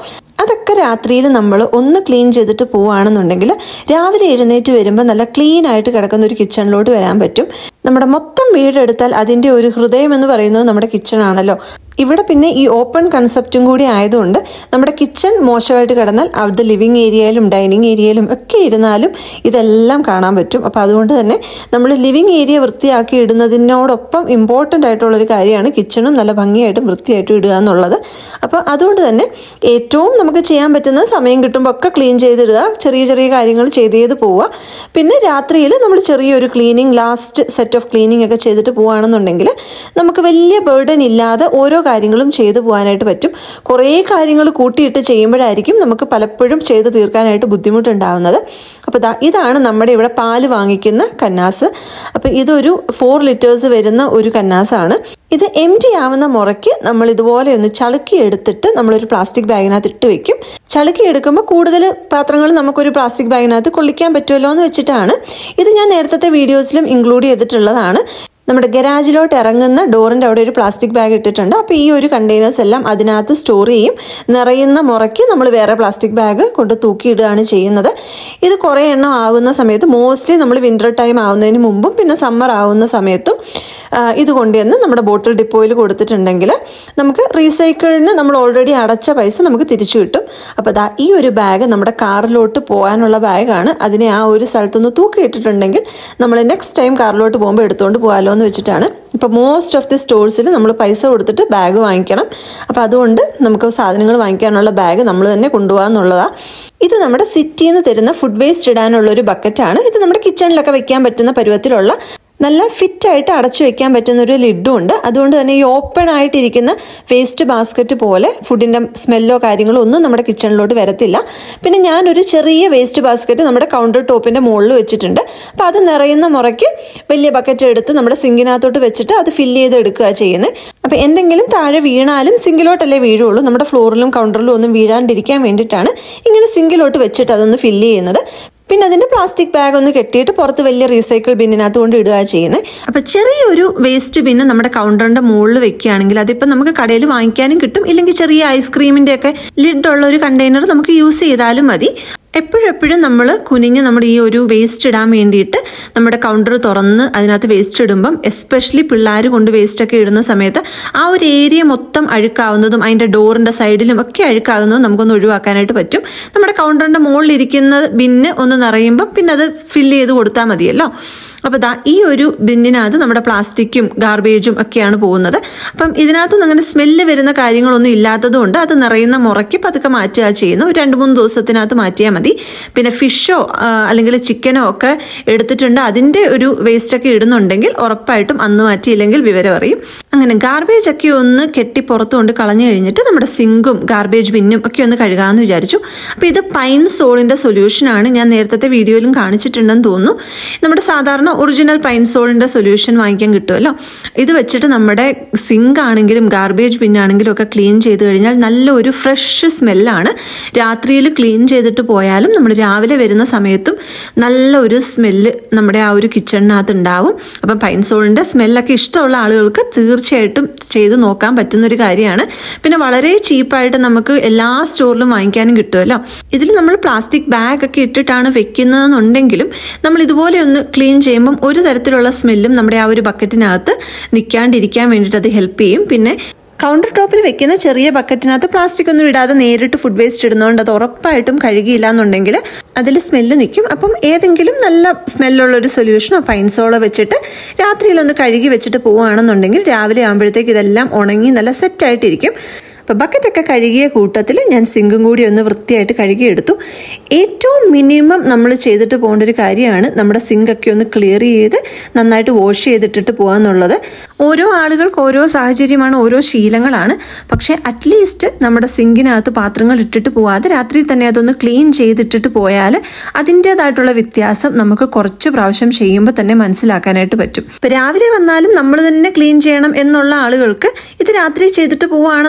അതൊക്കെ രാത്രിയിൽ നമ്മൾ ഒന്ന് ക്ലീൻ ചെയ്തിട്ട് പോവുകയാണെന്നുണ്ടെങ്കിൽ രാവിലെ എഴുന്നേറ്റ് വരുമ്പോൾ നല്ല ക്ലീൻ ആയിട്ട് കിടക്കുന്ന ഒരു കിച്ചണിലോട്ട് വരാൻ പറ്റും നമ്മുടെ മൊത്തം വീടെടുത്താൽ അതിൻ്റെ ഒരു ഹൃദയം എന്ന് പറയുന്നത് നമ്മുടെ കിച്ചൺ ആണല്ലോ ഇവിടെ പിന്നെ ഈ ഓപ്പൺ കൺസെപ്റ്റും കൂടി ആയതുകൊണ്ട് നമ്മുടെ കിച്ചൺ മോശമായിട്ട് കിടന്നാൽ അവിടുത്തെ ലിവിങ് ഏരിയയിലും ഡൈനിങ് ഏരിയയിലും ഒക്കെ ഇരുന്നാലും ഇതെല്ലാം കാണാൻ പറ്റും അപ്പോൾ അതുകൊണ്ട് തന്നെ നമ്മൾ ലിവിങ് ഏരിയ വൃത്തിയാക്കി ഇടുന്നതിനോടൊപ്പം ഇമ്പോർട്ടൻ്റ് ആയിട്ടുള്ളൊരു കാര്യമാണ് കിച്ചണും നല്ല ഭംഗിയായിട്ടും വൃത്തിയായിട്ടും ഇടുക എന്നുള്ളത് അപ്പോൾ അതുകൊണ്ട് തന്നെ ഏറ്റവും നമുക്ക് ചെയ്യാൻ പറ്റുന്ന സമയം കിട്ടുമ്പോൾ ഒക്കെ ക്ലീൻ ചെയ്തിടുക ചെറിയ ചെറിയ കാര്യങ്ങൾ ചെയ്ത് ചെയ്ത് പോവുക പിന്നെ രാത്രിയിൽ നമ്മൾ ചെറിയൊരു cleaning last set of cleaning ഒക്കെ ചെയ്തിട്ട് പോവുകയാണെന്നുണ്ടെങ്കിൽ നമുക്ക് വലിയ ബേർഡൻ ഇല്ലാതെ ഓരോ കാര്യങ്ങളും ചെയ്തു പോകാനായിട്ട് പറ്റും കുറേ കാര്യങ്ങൾ കൂട്ടിയിട്ട് ചെയ്യുമ്പോഴായിരിക്കും നമുക്ക് പലപ്പോഴും ചെയ്തു തീർക്കാനായിട്ട് ബുദ്ധിമുട്ടുണ്ടാകുന്നത് അപ്പോൾ ദാ ഇതാണ് നമ്മുടെ ഇവിടെ പാല് വാങ്ങിക്കുന്ന കന്നാസ് അപ്പോൾ ഇതൊരു ഫോർ ലിറ്റേഴ്സ് വരുന്ന ഒരു കന്നാസാണ് ഇത് എം ടി ആവുന്ന മുറയ്ക്ക് നമ്മൾ ഇതുപോലെ ഒന്ന് ചളുക്കി എടുത്തിട്ട് നമ്മളൊരു പ്ലാസ്റ്റിക് ബാഗിനകത്ത് ഇട്ട് വെക്കും ചളുക്കി എടുക്കുമ്പോൾ കൂടുതൽ പാത്രങ്ങൾ നമുക്കൊരു പ്ലാസ്റ്റിക് ബാഗിനകത്ത് കൊള്ളിക്കാൻ പറ്റുമല്ലോ എന്ന് വെച്ചിട്ടാണ് ഇത് ഞാൻ നേരത്തെ വീഡിയോസിലും ഇൻക്ലൂഡ് ചെയ്തിട്ടുള്ളതാണ് നമ്മുടെ ഗരാജിലോട്ട് ഇറങ്ങുന്ന ഡോറിൻ്റെ അവിടെ ഒരു പ്ലാസ്റ്റിക് ബാഗ് ഇട്ടിട്ടുണ്ട് അപ്പോൾ ഈ ഒരു കണ്ടെയ്നേഴ്സ് എല്ലാം അതിനകത്ത് സ്റ്റോർ ചെയ്യും നിറയുന്ന മുറയ്ക്ക് നമ്മൾ വേറെ പ്ലാസ്റ്റിക് ബാഗ് കൊണ്ട് തൂക്കിയിടുകയാണ് ചെയ്യുന്നത് ഇത് കുറേ എണ്ണം ആകുന്ന സമയത്ത് മോസ്റ്റ്ലി നമ്മൾ വിൻ്റർ ടൈം ആവുന്നതിന് മുമ്പും പിന്നെ സമ്മർ ആവുന്ന സമയത്തും ആ, ഇത് കൊണ്ടുവന്ന് നമ്മുടെ ബോട്ടിൽ ഡിപ്പോയിൽ കൊടുത്തിട്ടുണ്ടെങ്കിൽ നമുക്ക് റീസൈക്കിളിന് നമ്മൾ ഓൾറെഡി അടച്ച പൈസ നമുക്ക് തിരിച്ചു കിട്ടും അപ്പോൾ ദാ ഈ ഒരു ബാഗ് നമ്മുടെ കാറിലോട്ട് പോകാനുള്ള ബാഗാണ് അതിനെ ആ ഒരു സ്ഥലത്തുനിന്ന് തൂക്കിയിട്ടിട്ടുണ്ടെങ്കിൽ നമ്മൾ നെക്സ്റ്റ് ടൈം കാറിലോട്ട് പോകുമ്പോൾ എടുത്തുകൊണ്ട് പോകാമല്ലോ എന്ന് വെച്ചിട്ടാണ് ഇപ്പോൾ മോസ്റ്റ് ഓഫ് ദി സ്റ്റോഴ്സിൽ നമ്മൾ പൈസ കൊടുത്തിട്ട് ബാഗ് വാങ്ങിക്കണം അപ്പോൾ അതുകൊണ്ട് നമുക്ക് സാധനങ്ങൾ വാങ്ങിക്കാനുള്ള ബാഗ് നമ്മൾ തന്നെ കൊണ്ടുപോകാന്നുള്ളതാണ് ഇത് നമ്മുടെ സിറ്റിയിൽ നിന്ന് തരുന്ന ഫുഡ് വേസ്റ്റ് ഇടാനുള്ള ഒരു ബക്കറ്റാണ് ഇത് നമ്മുടെ കിച്ചണിലൊക്കെ വെക്കാൻ പറ്റുന്ന പരുവത്തിലുള്ള നല്ല ഫിറ്റായിട്ട് അടച്ചു വെക്കാൻ പറ്റുന്ന ഒരു ലിഡും ഉണ്ട് അതുകൊണ്ട് തന്നെ ഈ ഓപ്പൺ ആയിട്ടിരിക്കുന്ന വേസ്റ്റ് ബാസ്ക്കറ്റ് പോലെ ഫുഡിൻ്റെ സ്മെല്ലോ കാര്യങ്ങളോ ഒന്നും നമ്മുടെ കിച്ചണിലോട്ട് വരത്തില്ല പിന്നെ ഞാനൊരു ചെറിയ വേസ്റ്റ് ബാസ്ക്കറ്റ് നമ്മുടെ കൗണ്ടർ ടോപ്പിൻ്റെ മുകളിൽ വെച്ചിട്ടുണ്ട് അപ്പോൾ അത് നിറയുന്ന മുറയ്ക്ക് വലിയ ബക്കറ്റ് എടുത്ത് നമ്മുടെ സിങ്കിനകത്തോട്ട് വെച്ചിട്ട് അത് ഫില്ല് ചെയ്ത് എടുക്കുക ചെയ്യുന്നത് അപ്പോൾ എന്തെങ്കിലും താഴെ വീണാലും സിങ്കിലോട്ടല്ലേ വീഴുള്ളൂ നമ്മുടെ ഫ്ലോറിലും കൗണ്ടറിലും ഒന്നും വീഴാണ്ടിരിക്കാൻ വേണ്ടിയിട്ടാണ് ഇങ്ങനെ സിങ്കിലോട്ട് വെച്ചിട്ട് അതൊന്ന് ഫില്ല് ചെയ്യുന്നത് പിന്നെ അതിന്റെ പ്ലാസ്റ്റിക് ബാഗ് ഒന്ന് കെട്ടിയിട്ട് പുറത്ത് വലിയ റീസൈക്കിൾ ബിന്നിനകത്ത് കൊണ്ട് ഇടുക ചെയ്യുന്നത് അപ്പൊ ചെറിയൊരു വേസ്റ്റ് ബിന്ന് നമ്മുടെ കൗണ്ടറിന്റെ മുകളിൽ വെക്കുകയാണെങ്കിൽ അതിപ്പോ നമുക്ക് കടയിൽ വാങ്ങിക്കാനും കിട്ടും ഇല്ലെങ്കിൽ ചെറിയ ഐസ്ക്രീമിന്റെ ഒക്കെ ലിഡ് ഉള്ള ഒരു കണ്ടെയ്നർ നമുക്ക് യൂസ് ചെയ്താലും മതി എപ്പോഴെപ്പോഴും നമ്മൾ കുനിഞ്ഞ് നമ്മുടെ ഈ ഒരു വേസ്റ്റ് ഇടാൻ വേണ്ടിയിട്ട് നമ്മുടെ കൗണ്ടർ തുറന്ന് അതിനകത്ത് വേസ്റ്റ് ഇടുമ്പം എസ്പെഷ്യലി പിള്ളേർ കൊണ്ട് വേസ്റ്റ് ഒക്കെ ഇടുന്ന സമയത്ത് ആ ഒരു ഏരിയ മൊത്തം അഴുക്കാവുന്നതും അതിൻ്റെ ഡോറിൻ്റെ സൈഡിലും ഒക്കെ അഴുക്കാകുന്നതും നമുക്കൊന്ന് ഒഴിവാക്കാനായിട്ട് പറ്റും നമ്മുടെ കൗണ്ടറിൻ്റെ മുകളിൽ ഇരിക്കുന്ന ബിന്ന് ഒന്ന് നിറയുമ്പം പിന്നെ അത് ഫില്ല് ചെയ്ത് കൊടുത്താൽ മതിയല്ലോ അപ്പോൾ ദാ ഈ ഒരു ബിന്നിനകത്ത് നമ്മുടെ പ്ലാസ്റ്റിക്കും ഗാർബേജും ഒക്കെയാണ് പോകുന്നത് അപ്പം ഇതിനകത്തൊന്നും അങ്ങനെ സ്മെല്ല് വരുന്ന കാര്യങ്ങളൊന്നും ഇല്ലാത്തതുകൊണ്ട് അത് നിറയുന്ന മുറയ്ക്ക് പതുക്കെ മാറ്റുക ചെയ്യുന്നു ഒരു രണ്ട് മൂന്ന് ദിവസത്തിനകത്ത് മാറ്റിയാൽ മതി പിന്നെ ഫിഷോ അല്ലെങ്കിൽ ചിക്കനോ ഒക്കെ എടുത്തിട്ടുണ്ട് അതിൻ്റെ ഒരു വേസ്റ്റ് ഒക്കെ ഇടുന്നുണ്ടെങ്കിൽ ഉറപ്പായിട്ടും അന്ന് മാറ്റിയില്ലെങ്കിൽ വിവരം അറിയും അങ്ങനെ ഗാർബേജ് ഒക്കെ ഒന്ന് കെട്ടി പുറത്ത് കൊണ്ട് കളഞ്ഞു കഴിഞ്ഞിട്ട് നമ്മുടെ സിങ്കും ഗാർബേജ് ബിന്നും ഒക്കെ ഒന്ന് കഴുകാമെന്ന് വിചാരിച്ചു അപ്പോൾ ഇത് പൈൻ സോളിൻ്റെ സൊല്യൂഷനാണ് ഞാൻ നേരത്തെ വീഡിയോയിലും കാണിച്ചിട്ടുണ്ടെന്ന് തോന്നുന്നു നമ്മുടെ സാധാരണ ഒറിജിനൽ പൈൻ സോളിൻ്റെ സൊല്യൂഷൻ വാങ്ങിക്കാൻ കിട്ടുമല്ലോ ഇത് വെച്ചിട്ട് നമ്മുടെ സിങ്ക് ആണെങ്കിലും ഗാർബേജ് ബിന്നാണെങ്കിലും ഒക്കെ ക്ലീൻ ചെയ്ത് കഴിഞ്ഞാൽ നല്ല ഒരു ഫ്രഷ് സ്മെല്ലാണ് രാത്രിയിൽ ക്ലീൻ ചെയ്തിട്ട് പോയാലും നമ്മൾ രാവിലെ വരുന്ന സമയത്തും നല്ല ഒരു സ്മെല്ല് നമ്മുടെ ആ ഒരു കിച്ചണിനകത്ത് ഉണ്ടാവും അപ്പം പൈൻ സോളിൻ്റെ സ്മെല്ലൊക്കെ ഇഷ്ടമുള്ള ആളുകൾക്ക് തീർച്ചയായിട്ടും ചെയ്ത് നോക്കാൻ പറ്റുന്ന ഒരു കാര്യമാണ് പിന്നെ വളരെ ചീപ്പായിട്ട് നമുക്ക് എല്ലാ സ്റ്റോറിലും വാങ്ങിക്കാനും കിട്ടുമല്ലോ ഇതിൽ നമ്മൾ പ്ലാസ്റ്റിക് ബാഗ് ഒക്കെ ഇട്ടിട്ടാണ് വെക്കുന്നതെന്നുണ്ടെങ്കിലും നമ്മൾ ഇതുപോലെ ഒന്ന് ക്ലീൻ ചെയ്യുമ്പം ഒരു തരത്തിലുള്ള സ്മെല്ലും നമ്മുടെ ആ ഒരു ബക്കറ്റിനകത്ത് നിൽക്കാണ്ടിരിക്കാൻ വേണ്ടിയിട്ട് അത് ഹെൽപ്പ് ചെയ്യും പിന്നെ കൗണ്ടർ ടോപ്പിൽ വെക്കുന്ന ചെറിയ ബക്കറ്റിനകത്ത് പ്ലാസ്റ്റിക് ഒന്നും ഇടാതെ നേരിട്ട് ഫുഡ് വേസ്റ്റ് ഇടുന്നതുകൊണ്ട് അത് ഉറപ്പായിട്ടും കഴുകിയില്ല എന്നുണ്ടെങ്കിൽ അതിൽ സ്മെല്ല് നിൽക്കും അപ്പം ഏതെങ്കിലും നല്ല സ്മെല്ലുള്ള ഒരു സൊല്യൂഷനോ പൈൻസോളോ വെച്ചിട്ട് രാത്രിയിലൊന്ന് കഴുകി വെച്ചിട്ട് പോവുകയാണെന്നുണ്ടെങ്കിൽ രാവിലെ ആകുമ്പോഴത്തേക്ക് ഇതെല്ലാം ഉണങ്ങി നല്ല സെറ്റായിട്ടിരിക്കും അപ്പോൾ ബക്കറ്റൊക്കെ കഴുകിയ കൂട്ടത്തിൽ ഞാൻ സിങ്കും കൂടി ഒന്ന് വൃത്തിയായിട്ട് കഴുകിയെടുത്തു ഏറ്റവും മിനിമം നമ്മൾ ചെയ്തിട്ട് പോകേണ്ട ഒരു കാര്യമാണ് നമ്മുടെ സിങ്കൊക്കെ ഒന്ന് ക്ലിയർ ചെയ്ത് നന്നായിട്ട് വാഷ് ചെയ്തിട്ടിട്ട് പോകാന്നുള്ളത് ഓരോ ആളുകൾക്ക് ഓരോ സാഹചര്യമാണ് ഓരോ ശീലങ്ങളാണ് പക്ഷേ അറ്റ്ലീസ്റ്റ് നമ്മുടെ സിങ്കിനകത്ത് പാത്രങ്ങൾ ഇട്ടിട്ട് പോവാതെ രാത്രി തന്നെ അതൊന്ന് ക്ലീൻ ചെയ്തിട്ടിട്ട് പോയാൽ അതിൻ്റേതായിട്ടുള്ള വ്യത്യാസം നമുക്ക് കുറച്ച് പ്രാവശ്യം ചെയ്യുമ്പോൾ തന്നെ മനസ്സിലാക്കാനായിട്ട് പറ്റും ഇപ്പം രാവിലെ വന്നാലും നമ്മൾ തന്നെ ക്ലീൻ ചെയ്യണം എന്നുള്ള ആളുകൾക്ക് ഇത് രാത്രി ചെയ്തിട്ട് പോവുകയാണെന്നുണ്ടെങ്കിൽ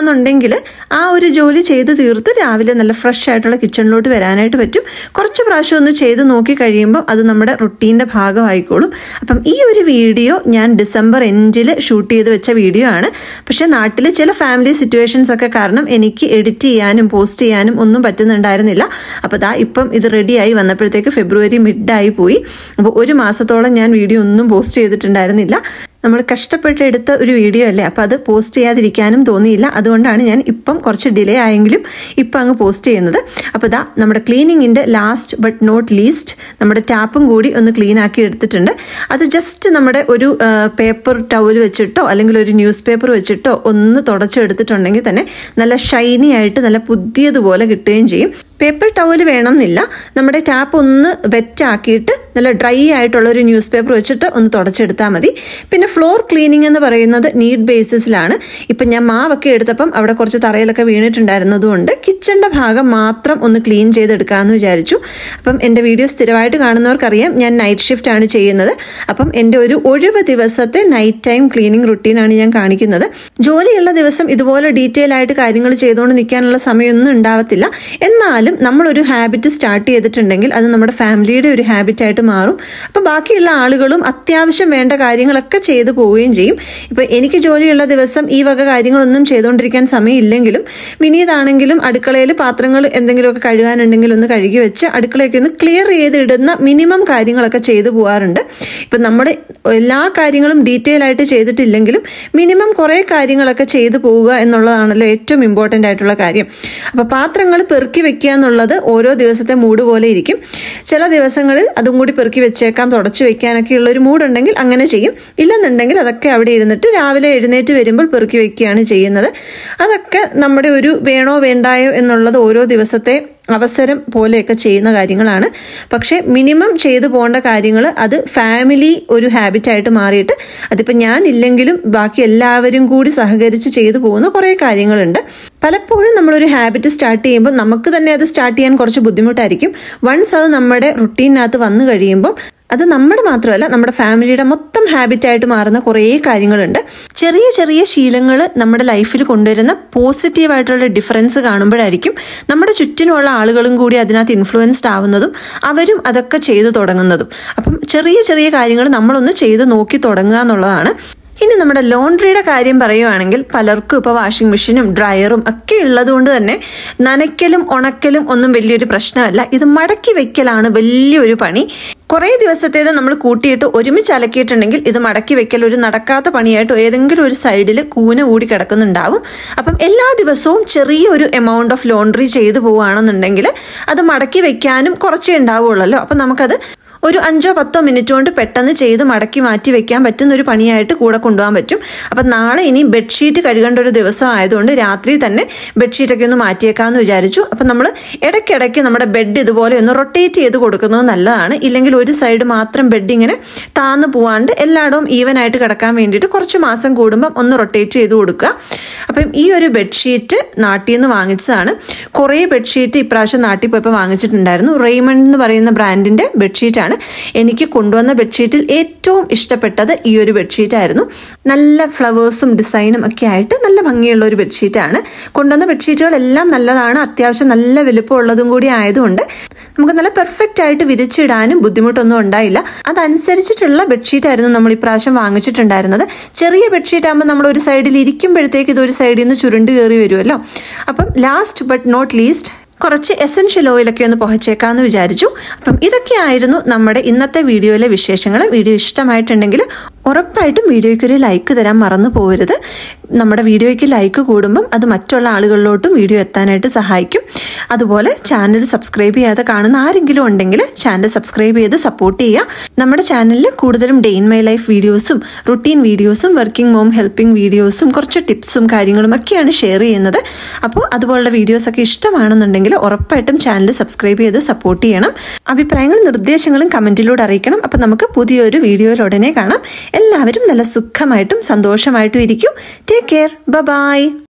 ഉണ്ടെങ്കിൽ ആ ഒരു ജോലി ചെയ്ത് തീർത്ത് രാവിലെ നല്ല ഫ്രഷ് ആയിട്ടുള്ള കിച്ചണിലോട്ട് വരാനായിട്ട് പറ്റും കുറച്ച് പ്രാവശ്യം ഒന്ന് ചെയ്ത് നോക്കി കഴിയുമ്പോൾ അത് നമ്മുടെ റുട്ടീൻ്റെ ഭാഗമായിക്കോളും അപ്പം ഈ ഒരു വീഡിയോ ഞാൻ ഡിസംബർ എൻഡിൽ ഷൂട്ട് ചെയ്ത് വെച്ച വീഡിയോ ആണ് പക്ഷേ നാട്ടിൽ ചില ഫാമിലി സിറ്റുവേഷൻസ് ഒക്കെ കാരണം എനിക്ക് എഡിറ്റ് ചെയ്യാനും പോസ്റ്റ് ചെയ്യാനും ഒന്നും പറ്റുന്നുണ്ടായിരുന്നില്ല അപ്പോൾ ദാ ഇപ്പം ഇത് റെഡിയായി വന്നപ്പോഴത്തേക്ക് ഫെബ്രുവരി മിഡായി പോയി അപ്പോൾ ഒരു മാസത്തോളം ഞാൻ വീഡിയോ ഒന്നും പോസ്റ്റ് ചെയ്തിട്ടുണ്ടായിരുന്നില്ല നമ്മൾ കഷ്ടപ്പെട്ട് എടുത്ത ഒരു വീഡിയോ അല്ലേ അപ്പോൾ അത് പോസ്റ്റ് ചെയ്യാതിരിക്കാനും തോന്നിയില്ല അതുകൊണ്ടാണ് ഞാൻ ഇപ്പം കുറച്ച് ഡിലേ ആയെങ്കിലും ഇപ്പം അങ്ങ് പോസ്റ്റ് ചെയ്യുന്നത് അപ്പോൾ ഇതാ നമ്മുടെ ക്ലീനിങ്ങിൻ്റെ ലാസ്റ്റ് ബട്ട് നോട്ട് ലീസ്റ്റ് നമ്മുടെ ടാപ്പും കൂടി ഒന്ന് ക്ലീൻ ആക്കി എടുത്തിട്ടുണ്ട് അത് ജസ്റ്റ് നമ്മുടെ ഒരു പേപ്പർ ടവൽ വെച്ചിട്ടോ അല്ലെങ്കിൽ ഒരു ന്യൂസ് പേപ്പർ വെച്ചിട്ടോ ഒന്ന് തുടച്ചെടുത്തിട്ടുണ്ടെങ്കിൽ തന്നെ നല്ല ഷൈനി ആയിട്ട് നല്ല പുതിയതുപോലെ കിട്ടുകയും ചെയ്യും പേപ്പർ ടവൽ വേണം എന്നില്ല നമ്മുടെ ടാപ്പ് ഒന്ന് വെറ്റാക്കിയിട്ട് നല്ല ഡ്രൈ ആയിട്ടുള്ള ഒരു ന്യൂസ് പേപ്പർ വെച്ചിട്ട് ഒന്ന് തുടച്ചെടുത്താൽ മതി പിന്നെ ഫ്ലോർ ക്ലീനിങ് എന്ന് പറയുന്നത് നീഡ് ബേസിസിലാണ് ഇപ്പം ഞാൻ മാവൊക്കെ എടുത്തപ്പം അവിടെ കുറച്ച് തറയിലൊക്കെ വീണിട്ടുണ്ടായിരുന്നതുകൊണ്ട് കിച്ചണിൻ്റെ ഭാഗം മാത്രം ഒന്ന് ക്ലീൻ ചെയ്തെടുക്കാമെന്ന് വിചാരിച്ചു അപ്പം എൻ്റെ വീഡിയോ സ്ഥിരമായിട്ട് കാണുന്നവർക്കറിയാം ഞാൻ നൈറ്റ് ഷിഫ്റ്റ് ആണ് ചെയ്യുന്നത് അപ്പം എൻ്റെ ഒരു ഒഴിവ് ദിവസത്തെ നൈറ്റ് ടൈം ക്ലീനിങ് റുട്ടീനാണ് ഞാൻ കാണിക്കുന്നത് ജോലിയുള്ള ദിവസം ഇതുപോലെ ഡീറ്റെയിൽ ആയിട്ട് കാര്യങ്ങൾ ചെയ്തുകൊണ്ട് നിൽക്കാനുള്ള സമയമൊന്നും ഉണ്ടാവത്തില്ല എന്നാലും നമ്മളൊരു ഹാബിറ്റ് സ്റ്റാർട്ട് ചെയ്തിട്ടുണ്ടെങ്കിൽ അത് നമ്മുടെ ഫാമിലിയുടെ ഒരു ഹാബിറ്റായിട്ട് മാറും അപ്പം ബാക്കിയുള്ള ആളുകളും അത്യാവശ്യം വേണ്ട കാര്യങ്ങളൊക്കെ ചെയ്തു പോവുകയും ചെയ്യും ഇപ്പം എനിക്ക് ജോലിയുള്ള ദിവസം ഈ വക കാര്യങ്ങളൊന്നും ചെയ്തുകൊണ്ടിരിക്കാൻ സമയമില്ലെങ്കിലും വിനീതാണെങ്കിലും അടുക്കളയിൽ പാത്രങ്ങൾ എന്തെങ്കിലുമൊക്കെ കഴുകാനുണ്ടെങ്കിൽ ഒന്ന് കഴുകി വെച്ച് അടുക്കളയൊക്കെ ഒന്ന് ക്ലിയർ ചെയ്തിടുന്ന മിനിമം കാര്യങ്ങളൊക്കെ ചെയ്തു പോകാറുണ്ട് ഇപ്പം നമ്മുടെ എല്ലാ കാര്യങ്ങളും ഡീറ്റെയിൽ ആയിട്ട് ചെയ്തിട്ടില്ലെങ്കിലും മിനിമം കുറേ കാര്യങ്ങളൊക്കെ ചെയ്തു പോവുക എന്നുള്ളതാണല്ലോ ഏറ്റവും ഇമ്പോർട്ടൻ്റ് ആയിട്ടുള്ള കാര്യം അപ്പോൾ പാത്രങ്ങൾ പെറുക്കി വെക്കുക എന്നുള്ളത് ഓരോ ദിവസത്തെ മൂഡ് പോലെ ഇരിക്കും ചില ദിവസങ്ങളിൽ അതും കൂടി പെറുക്കി വെച്ചേക്കാം തുടച്ചു വെക്കാനൊക്കെ ഉള്ള ഒരു മൂഡ് ഉണ്ടെങ്കിൽ അങ്ങനെ ചെയ്യും ഇല്ലെന്നുണ്ടെങ്കിൽ അതൊക്കെ അവിടെ ഇരുന്നിട്ട് രാവിലെ എഴുന്നേറ്റ് വരുമ്പോൾ പെറുക്കി വെക്കുകയാണ് ചെയ്യുന്നത് അതൊക്കെ നമ്മുടെ ഒരു വേണോ വേണ്ടായോ എന്നുള്ളത് ഓരോ ദിവസത്തെ അവസരം പോലെയൊക്കെ ചെയ്യുന്ന കാര്യങ്ങളാണ് പക്ഷേ മിനിമം ചെയ്തു പോകേണ്ട കാര്യങ്ങൾ അത് ഫാമിലി ഒരു ഹാബിറ്റായിട്ട് മാറിയിട്ട് അതിപ്പോൾ ഞാൻ ഇല്ലെങ്കിലും ബാക്കി എല്ലാവരും കൂടി സഹകരിച്ച് ചെയ്തു പോകുന്ന കുറേ കാര്യങ്ങളുണ്ട് പലപ്പോഴും നമ്മളൊരു ഹാബിറ്റ് സ്റ്റാർട്ട് ചെയ്യുമ്പോൾ നമുക്ക് തന്നെ അത് സ്റ്റാർട്ട് ചെയ്യാൻ കുറച്ച് ബുദ്ധിമുട്ടായിരിക്കും വൺസ് അത് നമ്മുടെ റുട്ടീനകത്ത് വന്നു കഴിയുമ്പോൾ അത് നമ്മുടെ മാത്രമല്ല നമ്മുടെ ഫാമിലിയുടെ മൊത്തം ഹാബിറ്റായിട്ട് മാറുന്ന കുറേ കാര്യങ്ങളുണ്ട് ചെറിയ ചെറിയ ശീലങ്ങൾ നമ്മുടെ ലൈഫിൽ കൊണ്ടുവരുന്ന പോസിറ്റീവായിട്ടുള്ള ഡിഫറൻസ് കാണുമ്പോഴായിരിക്കും നമ്മുടെ ചുറ്റിനുള്ള ആളുകളും കൂടി അതിനകത്ത് ഇൻഫ്ലുവൻസ്ഡ് ആവുന്നതും അവരും അതൊക്കെ ചെയ്തു തുടങ്ങുന്നതും അപ്പം ചെറിയ ചെറിയ കാര്യങ്ങൾ നമ്മളൊന്ന് ചെയ്ത് നോക്കി തുടങ്ങുക എന്നുള്ളതാണ് ഇനി നമ്മുടെ ലോണ്ട്രിയുടെ കാര്യം പറയുവാണെങ്കിൽ പലർക്കും ഇപ്പോൾ വാഷിംഗ് മെഷീനും ഡ്രയറും ഒക്കെ ഉള്ളതുകൊണ്ട് തന്നെ നനയ്ക്കലും ഉണക്കലും ഒന്നും വലിയൊരു പ്രശ്നമല്ല ഇത് മടക്കി വെക്കലാണ് വലിയൊരു പണി കുറേ ദിവസത്തേത് നമ്മൾ കൂട്ടിയിട്ട് ഒരുമിച്ച് അലക്കിയിട്ടുണ്ടെങ്കിൽ ഇത് മടക്കി വെക്കൽ ഒരു നടക്കാത്ത പണിയായിട്ട് ഏതെങ്കിലും ഒരു സൈഡിൽ കൂന കൂടി കിടക്കുന്നുണ്ടാവും അപ്പം എല്ലാ ദിവസവും ചെറിയൊരു എമൗണ്ട് ഓഫ് ലോണ്ട്രി ചെയ്തു പോവുകയാണെന്നുണ്ടെങ്കിൽ അത് മടക്കി വെക്കാനും കുറച്ചേ ഉണ്ടാവുള്ളല്ലോ അപ്പം നമുക്കത് ഒരു അഞ്ചോ പത്തോ മിനിറ്റ് കൊണ്ട് പെട്ടെന്ന് ചെയ്ത് മടക്കി മാറ്റി വെക്കാൻ പറ്റുന്ന ഒരു പണിയായിട്ട് കൂടെ കൊണ്ടുപോകാൻ പറ്റും അപ്പം നാളെ ഇനി ബെഡ്ഷീറ്റ് കഴുകേണ്ട ഒരു ദിവസം ആയതുകൊണ്ട് രാത്രി തന്നെ ബെഡ്ഷീറ്റൊക്കെ ഒന്ന് മാറ്റിയേക്കാമെന്ന് വിചാരിച്ചു അപ്പം നമ്മൾ ഇടയ്ക്കിടയ്ക്ക് നമ്മുടെ ബെഡ് ഇതുപോലെ ഒന്ന് റൊട്ടേറ്റ് ചെയ്ത് കൊടുക്കുന്നത് നല്ലതാണ് ഇല്ലെങ്കിൽ ഒരു സൈഡ് മാത്രം ബെഡ് ഇങ്ങനെ താന്ന് പോവാണ്ട് എല്ലായിടവും ഈവൻ ആയിട്ട് കിടക്കാൻ വേണ്ടിയിട്ട് കുറച്ച് മാസം കൂടുമ്പം ഒന്ന് റൊട്ടേറ്റ് ചെയ്ത് കൊടുക്കുക അപ്പം ഈ ഒരു ബെഡ്ഷീറ്റ് നാട്ടിൽ നിന്ന് വാങ്ങിച്ചതാണ് കുറേ ബെഡ്ഷീറ്റ് ഇപ്രാവശ്യം നാട്ടിൽ പോയപ്പോൾ വാങ്ങിച്ചിട്ടുണ്ടായിരുന്നു റെയ്മണ്ട് എന്ന് പറയുന്ന ബ്രാൻഡിൻ്റെ ബെഡ്ഷീറ്റാണ് എനിക്ക് കൊണ്ടുവന്ന ബെഡ്ഷീറ്റിൽ ഏറ്റവും ഇഷ്ടപ്പെട്ടത് ഈ ഒരു ബെഡ്ഷീറ്റായിരുന്നു നല്ല ഫ്ലവേഴ്സും ഡിസൈനും ഒക്കെ ആയിട്ട് നല്ല ഭംഗിയുള്ള ഒരു ബെഡ്ഷീറ്റാണ് കൊണ്ടുവന്ന ബെഡ്ഷീറ്റുകളെല്ലാം നല്ലതാണ് അത്യാവശ്യം നല്ല വലുപ്പമുള്ളതും കൂടി ആയതുകൊണ്ട് നമുക്ക് നല്ല പെർഫെക്റ്റ് ആയിട്ട് വിരിച്ചിടാനും ബുദ്ധിമുട്ടൊന്നും ഉണ്ടായില്ല അതനുസരിച്ചിട്ടുള്ള ബെഡ്ഷീറ്റായിരുന്നു നമ്മൾ ഇപ്രാവശ്യം വാങ്ങിച്ചിട്ടുണ്ടായിരുന്നത് ചെറിയ ബെഡ്ഷീറ്റ് ആകുമ്പോൾ നമ്മൾ ഒരു സൈഡിൽ ഇരിക്കുമ്പോഴത്തേക്ക് ഇതൊരു സൈഡിൽ നിന്ന് ചുരുണ്ട് കയറി വരുമല്ലോ അപ്പം ലാസ്റ്റ് ബട്ട് നോട്ട് ലീസ്റ്റ് കുറച്ച് എസൻഷ്യൽ ഓയിലൊക്കെ ഒന്ന് പുഹച്ചേക്കാമെന്ന് വിചാരിച്ചു അപ്പം ഇതൊക്കെയായിരുന്നു നമ്മുടെ ഇന്നത്തെ വീഡിയോയിലെ വിശേഷങ്ങൾ വീഡിയോ ഇഷ്ടമായിട്ടുണ്ടെങ്കിൽ ഉറപ്പായിട്ടും വീഡിയോയ്ക്ക് ഒരു ലൈക്ക് തരാൻ മറന്നു പോകരുത് നമ്മുടെ വീഡിയോയ്ക്ക് ലൈക്ക് കൂടുമ്പം അത് മറ്റുള്ള ആളുകളിലോട്ടും വീഡിയോ എത്താനായിട്ട് സഹായിക്കും അതുപോലെ ചാനൽ സബ്സ്ക്രൈബ് ചെയ്യാതെ കാണുന്ന ആരെങ്കിലും ഉണ്ടെങ്കിൽ ചാനൽ സബ്സ്ക്രൈബ് ചെയ്ത് സപ്പോർട്ട് ചെയ്യുക നമ്മുടെ ചാനലിൽ കൂടുതലും ഡേ ഇൻ മൈ ലൈഫ് വീഡിയോസും റുട്ടീൻ വീഡിയോസും വർക്കിംഗ് മോം ഹെൽപ്പിംഗ് വീഡിയോസും കുറച്ച് ടിപ്സും കാര്യങ്ങളും ഒക്കെയാണ് ഷെയർ ചെയ്യുന്നത് അപ്പോൾ അതുപോലുള്ള വീഡിയോസൊക്കെ ഇഷ്ടമാണെന്നുണ്ടെങ്കിൽ ഉറപ്പായിട്ടും ചാനൽ സബ്സ്ക്രൈബ് ചെയ്ത് സപ്പോർട്ട് ചെയ്യണം അഭിപ്രായങ്ങളും നിർദ്ദേശങ്ങളും കമൻറ്റിലൂടെ അറിയിക്കണം അപ്പോൾ നമുക്ക് പുതിയൊരു വീഡിയോയിൽ ഉടനെ കാണാം എല്ലാവരും നല്ല സുഖമായിട്ടും സന്തോഷമായിട്ടും ഇരിക്കും ടേക്ക് കെയർ ബൈ